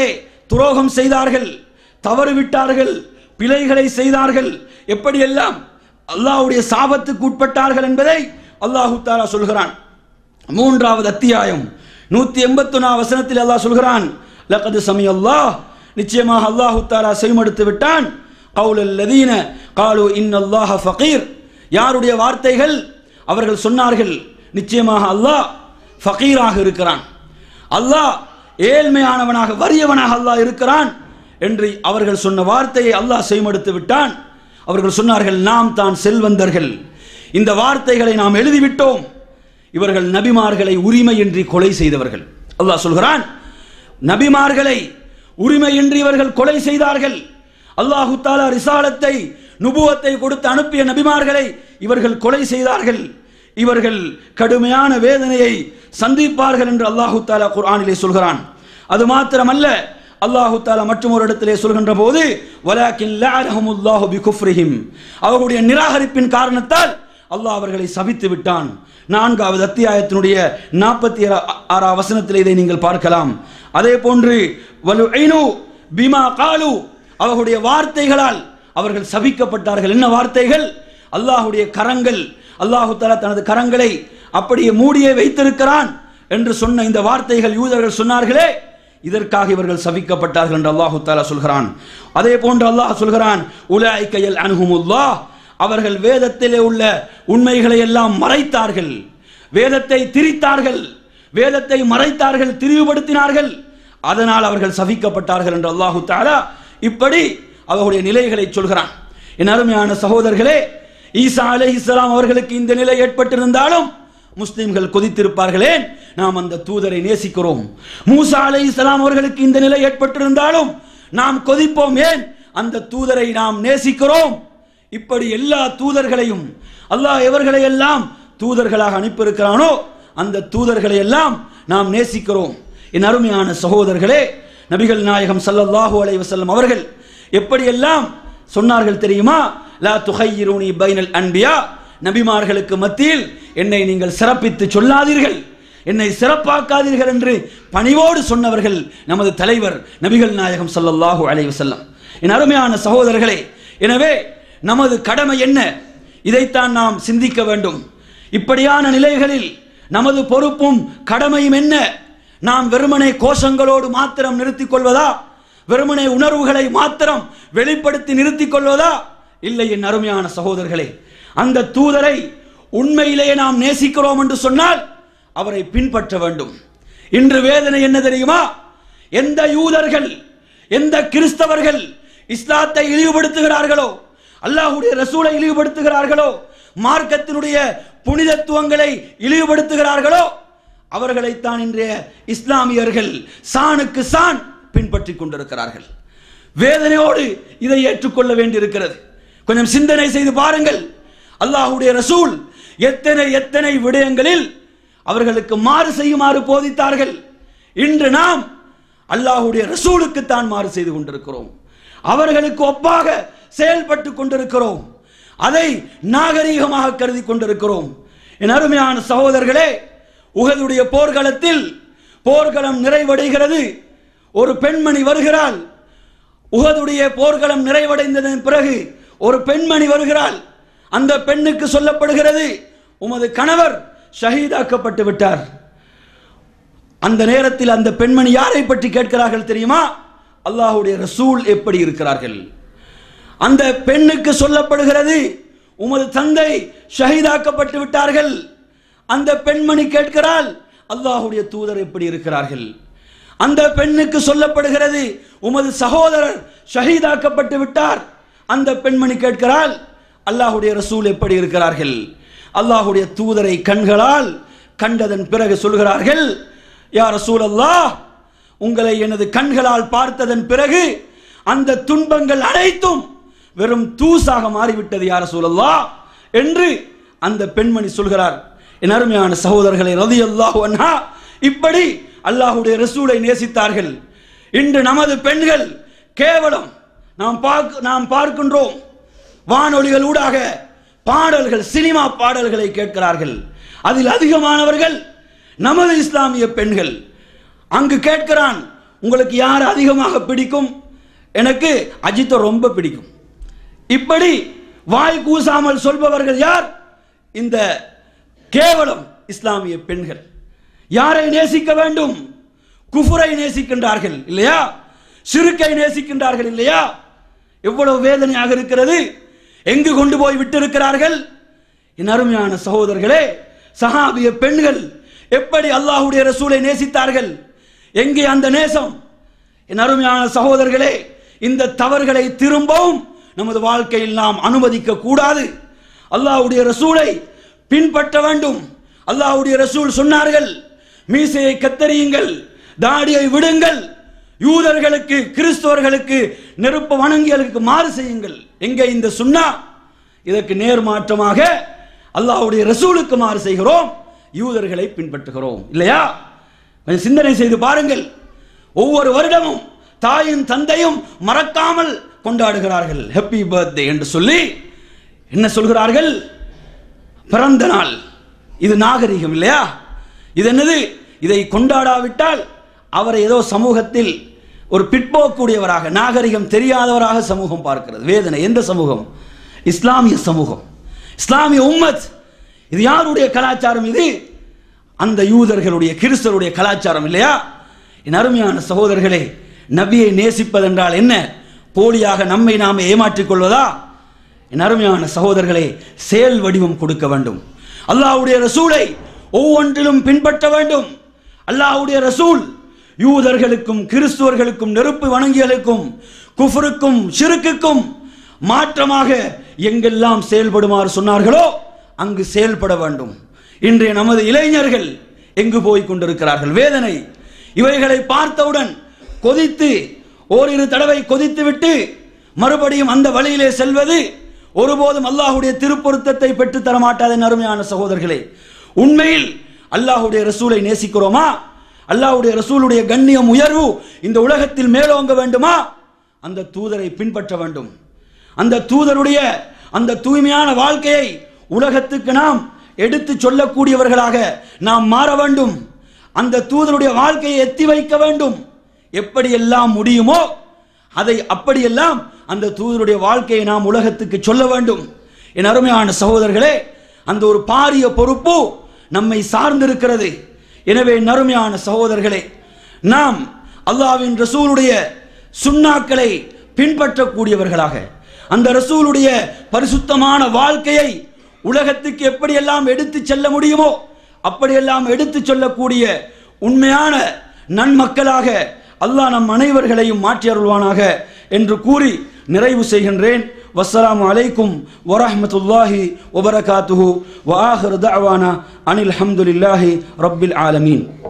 துரோகம் செய்தார்கள் தவறு விட்டார்கள் பிழைகளை செய்தார்கள் எப்படியெல்லாம் அல்லாஹ்வுடைய சாபத்துக்கு உட்பட்டார்கள் என்பதை அல்லாஹு தாலா சொல்கிறான் மூன்றாவது அத்தியாயம் நூத்தி எண்பத்தி வசனத்தில் அல்லாஹ் சொல்கிறான் லக்கது சமி அல்லாஹ் நிச்சயமாக அல்லாஹு தாலா செய்மடுத்து விட்டான் கவுலல் லதீன காலு இன் அல்லாஹ ஃபகீர் யாருடைய வார்த்தைகள் அவர்கள் சொன்னார்கள் நிச்சயமாக அல்லாஹ் ஃபகீராக இருக்கிறான் அல்லாஹ் ஏழ்மையானவனாக வறியவனாக அல்லாஹ் இருக்கிறான் என்று அவர்கள் சொன்ன வார்த்தையை அல்லாஹ் செய்மடுத்து விட்டான் அவர்கள் சொன்னார்கள் நாம் தான் செல்வந்தர்கள் இந்த வார்த்தைகளை நாம் எழுதிவிட்டோம் இவர்கள் நபிமார்களை உரிமையின்றி கொலை செய்தவர்கள் அல்லாஹ் சொல்கிறான் நபிமார்களை உரிமையின்றி இவர்கள் கொலை செய்தார்கள் அல்லாஹு தாலா ரிசாலத்தை நுபுவத்தை கொடுத்து அனுப்பிய நபிமார்களை இவர்கள் கொலை செய்தார்கள் இவர்கள் கடுமையான வேதனையை சந்திப்பார்கள் என்று அல்லாஹு தாலா குர்ஆனிலே சொல்கிறான் அது மாத்திரமல்ல அல்லாஹு தாலா மற்றும் ஒரு இடத்திலே சொல்கின்ற போது வலாக்கின் லஅனஹுமுல்லாஹு பிகுஃப்ரிஹிம் அவர்களுடைய நிராகரிப்பின் காரணத்தால் அல்லாஹ் அவர்களை சபித்து விட்டான் நான்காவது அத்தியாயத்தினுடைய நாற்பத்தி ஆறாம் வசனத்தில் இதை நீங்கள் பார்க்கலாம் அதே போன்று வலுஐனு பிமா காலு அவர்களுடைய வார்த்தைகளால் அவர்கள் சபிக்கப்பட்டார்கள் என்ன வார்த்தைகள் அல்லாஹுடைய கரங்கள் அல்லாஹு தஆலா தனது கரங்களை அப்படியே மூடியே வைத்திருக்கிறான் என்று சொன்ன இந்த வார்த்தைகள் யூதர்கள் சொன்னார்களே இதற்காக இவர்கள் சபிக்கப்பட்டார்கள் என்று அல்லாஹு தாலா சொல்கிறான் அதே போன்று அல்லாஹ் சொல்கிறான் உலாய்கையல் அனுகுமுல்லாஹ் அவர்கள் வேதத்திலே உள்ள உண்மைகளை எல்லாம் மறைத்தார்கள் வேதத்தை திரித்தார்கள் வேதத்தை மறைத்தார்கள் திரிவுபடுத்தினார்கள் அதனால் அவர்கள் சபிக்கப்பட்டார்கள் என்று அல்லாஹு தாலா இப்படி அவர்களுடைய நிலைகளை சொல்கிறான் என் அருமையான சகோதரர்களே ஈசா அலை இஸ்லாம் அவர்களுக்கு இந்த நிலை ஏற்பட்டிருந்தாலும் முஸ்லிம்கள் கொதித்திருப்பார்களே நாம் அந்த தூதரை நேசிக்கிறோம் மூசா அலை இஸ்லாம் அவர்களுக்கு இந்த நிலை ஏற்பட்டிருந்தாலும் நாம் கொதிப்போம் ஏன் அந்த தூதரை நாம் நேசிக்கிறோம் இப்படி எல்லா தூதர்களையும் அல்லாஹ் எவர்களை எல்லாம் தூதர்களாக அனுப்பியிருக்கிறானோ அந்த தூதர்களை எல்லாம் நாம் நேசிக்கிறோம் என் அருமையான சகோதரர்களே நபிகள் நாயகம் ஸல்லல்லாஹு அலைஹி வஸல்லம் அவர்கள் எப்படியெல்லாம் சொன்னார்கள் தெரியுமா லா துஹையிரூனி பைனல் அன்பியா நபிமார்களுக்கு மத்தியில் என்னை நீங்கள் சிறப்பித்து சொல்லாதீர்கள் என்னை சிறப்பாக்காதீர்கள் என்று பணிவோடு சொன்னவர்கள் நமது தலைவர் நபிகள் நாயகம் ஸல்லல்லாஹு அலைஹி வஸல்லம் என் அருமையான சகோதரர்களே எனவே நமது கடமை என்ன இதைத்தான் நாம் சிந்திக்க வேண்டும் இப்படியான நிலைகளில் நமது பொறுப்பும் கடமையும் என்ன நாம் வெறுமனே கோஷங்களோடு மாத்திரம் நிறுத்திக் கொள்வதா வெறுமனே உணர்வுகளை மாத்திரம் வெளிப்படுத்தி நிறுத்திக் கொள்வதா இல்லை என் அருமையான சகோதரர்களே அந்த தூதரை உண்மையிலேயே நாம் நேசிக்கிறோம் என்று சொன்னால் அவரை பின்பற்ற வேண்டும் இன்று வேதனை என்ன தெரியுமா எந்த யூதர்கள் எந்த கிறிஸ்தவர்கள் இஸ்லாத்தை இழிவுபடுத்துகிறார்களோ அல்லாஹ்வுடைய ரசூலை இழிவுபடுத்துகிறார்களோ மார்க்கத்தினுடைய புனிதத்துவங்களை இழிவுபடுத்துகிறார்களோ அவர்களைத்தான் இன்றைய இஸ்லாமியர்கள் சாணுக்கு சான் பின்பற்றிக் கொண்டிருக்கிறார்கள் வேதனையோடு இதை ஏற்றுக்கொள்ள வேண்டியிருக்கிறது கொஞ்சம் சிந்தனை செய்து பாருங்கள் அல்லாஹ்வுடைய ரசூல் எத்தனை எத்தனை விடயங்களில் அவர்களுக்கு மாறு செய்யுமாறு போதித்தார்கள் இன்று நாம் அல்லாஹ்வுடைய ரசூலுக்கு தான் மாறு செய்து கொண்டிருக்கிறோம் அவர்களுக்கு ஒப்பாக செயல்பட்டு கொண்டிருக்கிறோம் அதை நாகரீகமாக கருதி கொண்டிருக்கிறோம் என் அருமையான சகோதரர்களே உகதுடைய போர்க்களத்தில் போர்க்களம் நிறைவடைகிறது ஒரு பெண்மணி வருகிறாள் உகதுடைய போர்க்களம் நிறைவடைந்ததன் பிறகு ஒரு பெண்மணி வருகிறாள் அந்த பெண்ணுக்கு சொல்லப்படுகிறது உமது கணவர் ஷஹீதாக்கப்பட்டு விட்டார் அந்த நேரத்தில் அந்த பெண்மணி யாரை பற்றி கேட்கிறார்கள் தெரியுமா அல்லாஹ்வுடைய ரசூல் எப்படி இருக்கிறார்கள் அந்த பெண்ணுக்கு சொல்லப்படுகிறது உமது தந்தை ஷஹீதாக்கப்பட்டு விட்டார்கள் அந்த பெண்மணி கேட்கிறாள் அல்லாஹ்வுடைய தூதர் எப்படி இருக்கிறார்கள் அந்த பெண்ணுக்கு சொல்லப்படுகிறது உமது சகோதரர் ஷஹீதாக்கப்பட்டு விட்டார் அந்த பெண்மணி கேட்கிறாள் அல்லாஹ்வுடைய ரசூல் எப்படி இருக்கிறார்கள் அல்லாஹ்வுடைய தூதரை கண்களால் கண்டதன் பிறகு சொல்கிறார்கள் யா ரசூல் அல்லாஹ் உங்களை எனது கண்களால் பார்த்ததன் பிறகு அந்த துன்பங்கள் அனைத்தும் வெறும் தூசாக மாறிவிட்டது யார சூழல்லா என்று அந்த பெண்மணி சொல்கிறார் என் அருமையான சகோதரர்களை ரதி அல்லாஹ் இப்படி அல்லாஹுடைய ரசூலை நேசித்தார்கள் இன்று நமது பெண்கள் கேவலம் நாம் பார்க்க நாம் பார்க்கின்றோம் வானொலிகள் ஊடாக பாடல்கள் சினிமா பாடல்களை கேட்கிறார்கள் அதில் அதிகமானவர்கள் நமது இஸ்லாமிய பெண்கள் அங்கு கேட்கிறான் உங்களுக்கு யார் அதிகமாக பிடிக்கும் எனக்கு அஜித்தை ரொம்ப பிடிக்கும் இப்படி வாய் கூசாமல் சொல்பவர்கள் யார் இந்த கேவலம் இஸ்லாமிய பெண்கள் யாரை நேசிக்க வேண்டும் குஃபுரை நேசிக்கின்றார்கள் இல்லையா சிறுக்கை நேசிக்கின்றார்கள் இல்லையா எவ்வளவு வேதனையாக இருக்கிறது எங்கு கொண்டு போய் விட்டிருக்கிறார்கள் என் அருமையான சகோதரர்களே சஹாபிய பெண்கள் எப்படி அல்லாஹ்வுடைய ரசூலை நேசித்தார்கள் எங்கே அந்த நேசம் என் அருமையான சகோதரர்களே இந்த தவறுகளை திரும்பவும் நமது வாழ்க்கையில் நாம் அனுமதிக்க கூடாது அல்லாஹ்வுடைய ரசூலை பின்பற்ற வேண்டும் அல்லாஹ்வுடைய ரசூல் சொன்னார்கள் மீசையை கத்தரியுங்கள் தாடியை விடுங்கள் யூதர்களுக்கு கிறிஸ்தவர்களுக்கு நெருப்பு வணங்கியலுக்கு மாறு செய்யுங்கள் எங்கே இந்த சுன்னா இதற்கு நேர்மாற்றமாக அல்லாஹ்வுடைய ரசூலுக்கு மாறு செய்கிறோம் யூதர்களை பின்பற்றுகிறோம் இல்லையா கொஞ்சம் சிந்தனை செய்து பாருங்கள் ஒவ்வொரு வருடமும் தாயும் தந்தையும் மறக்காமல் கொண்டாடுகிறார்கள் ஹாப்பி பர்த்டே என்று சொல்லி என்ன சொல்கிறார்கள் பிறந்த நாள் இது நாகரிகம் இல்லையா இது என்னது இதை கொண்டாடாவிட்டால் அவரை ஏதோ சமூகத்தில் ஒரு பிற்போக்கூடியவராக நாகரிகம் தெரியாதவராக சமூகம் பார்க்கிறது வேதனை எந்த சமூகம் இஸ்லாமிய சமூகம் இஸ்லாமிய உம்மத் இது யாருடைய கலாச்சாரம் இது அந்த யூதர்களுடைய கிறிஸ்தவருடைய கலாச்சாரம் இல்லையா என் அருமையான சகோதரர்களே நபியை நேசிப்பதென்றால் என்ன போலியாக நம்மை நாமே ஏமாற்றிக் கொள்வதா என் அருமையான சகோதரர்களே செயல் வடிவம் கொடுக்க வேண்டும் அல்லாஹ்வுடைய ரசூலை ஒவ்வொன்றிலும் பின்பற்ற வேண்டும் அல்லாஹ்வுடைய ரசூல் யூதர்களுக்கும் கிறிஸ்துவர்களுக்கும் நெருப்பு வணங்கியலுக்கும் குஃபருக்கும் ஷிருக்குக்கும் மாற்றமாக எங்கெல்லாம் செயல்படுமாறு சொன்னார்களோ அங்கு செயல்பட வேண்டும் இன்றைய நமது இளைஞர்கள் எங்கு போய் கொண்டிருக்கிறார்கள் வேதனை இவைகளை பார்த்தவுடன் கொதித்து ஓரிரு தடவை கொதித்து விட்டு மறுபடியும் அந்த வழியிலே செல்வது ஒருபோதும் அல்லாஹ்வுடைய திருப்பொருத்தத்தை பெற்றுத் தர மாட்டாத என் அருமையான சகோதரர்களே உண்மையில் அல்லாஹ்வுடைய ரசூலை நேசிக்கிறோமா அல்லாஹ்வுடைய ரசூலுடைய கண்ணியம் உயர்வு இந்த உலகத்தில் மேலோங்க வேண்டுமா அந்த தூதரை பின்பற்ற வேண்டும் அந்த தூதருடைய அந்த தூய்மையான வாழ்க்கையை உலகத்துக்கு நாம் எடுத்து சொல்லக்கூடியவர்களாக நாம் மாற வேண்டும் அந்த தூதருடைய வாழ்க்கையை எத்தி வைக்க வேண்டும் எப்படியெல்லாம் முடியுமோ அதை அப்படியெல்லாம் அந்த தூதருடைய வாழ்க்கையை நாம் உலகத்துக்கு சொல்ல வேண்டும் என் அருமையான சகோதரர்களே அந்த ஒரு பாரிய பொறுப்பு நம்மை சார்ந்திருக்கிறது எனவே என் அருமையான சகோதரர்களே நாம் அல்லாஹ்வின் ரசூலுடைய சுண்ணாக்களை பின்பற்றக்கூடியவர்களாக அந்த ரசூலுடைய பரிசுத்தமான வாழ்க்கையை உலகத்துக்கு எப்படியெல்லாம் எடுத்து செல்ல முடியுமோ அப்படியெல்லாம் எடுத்து சொல்லக்கூடிய உண்மையான நன்மக்களாக அல்லாஹ் நம் அனைவர்களையும் மாற்றி அருள்வானாக என்று கூறி நிறைவு செய்கின்றேன் வஸ்ஸலாமு அலைக்கும் வரஹ்மத்துல்லாஹி வபரகாத்துஹு வ ஆஹிரு தஅவானா அனில் ஹம்துலில்லாஹி ரப்பில் ஆலமீன்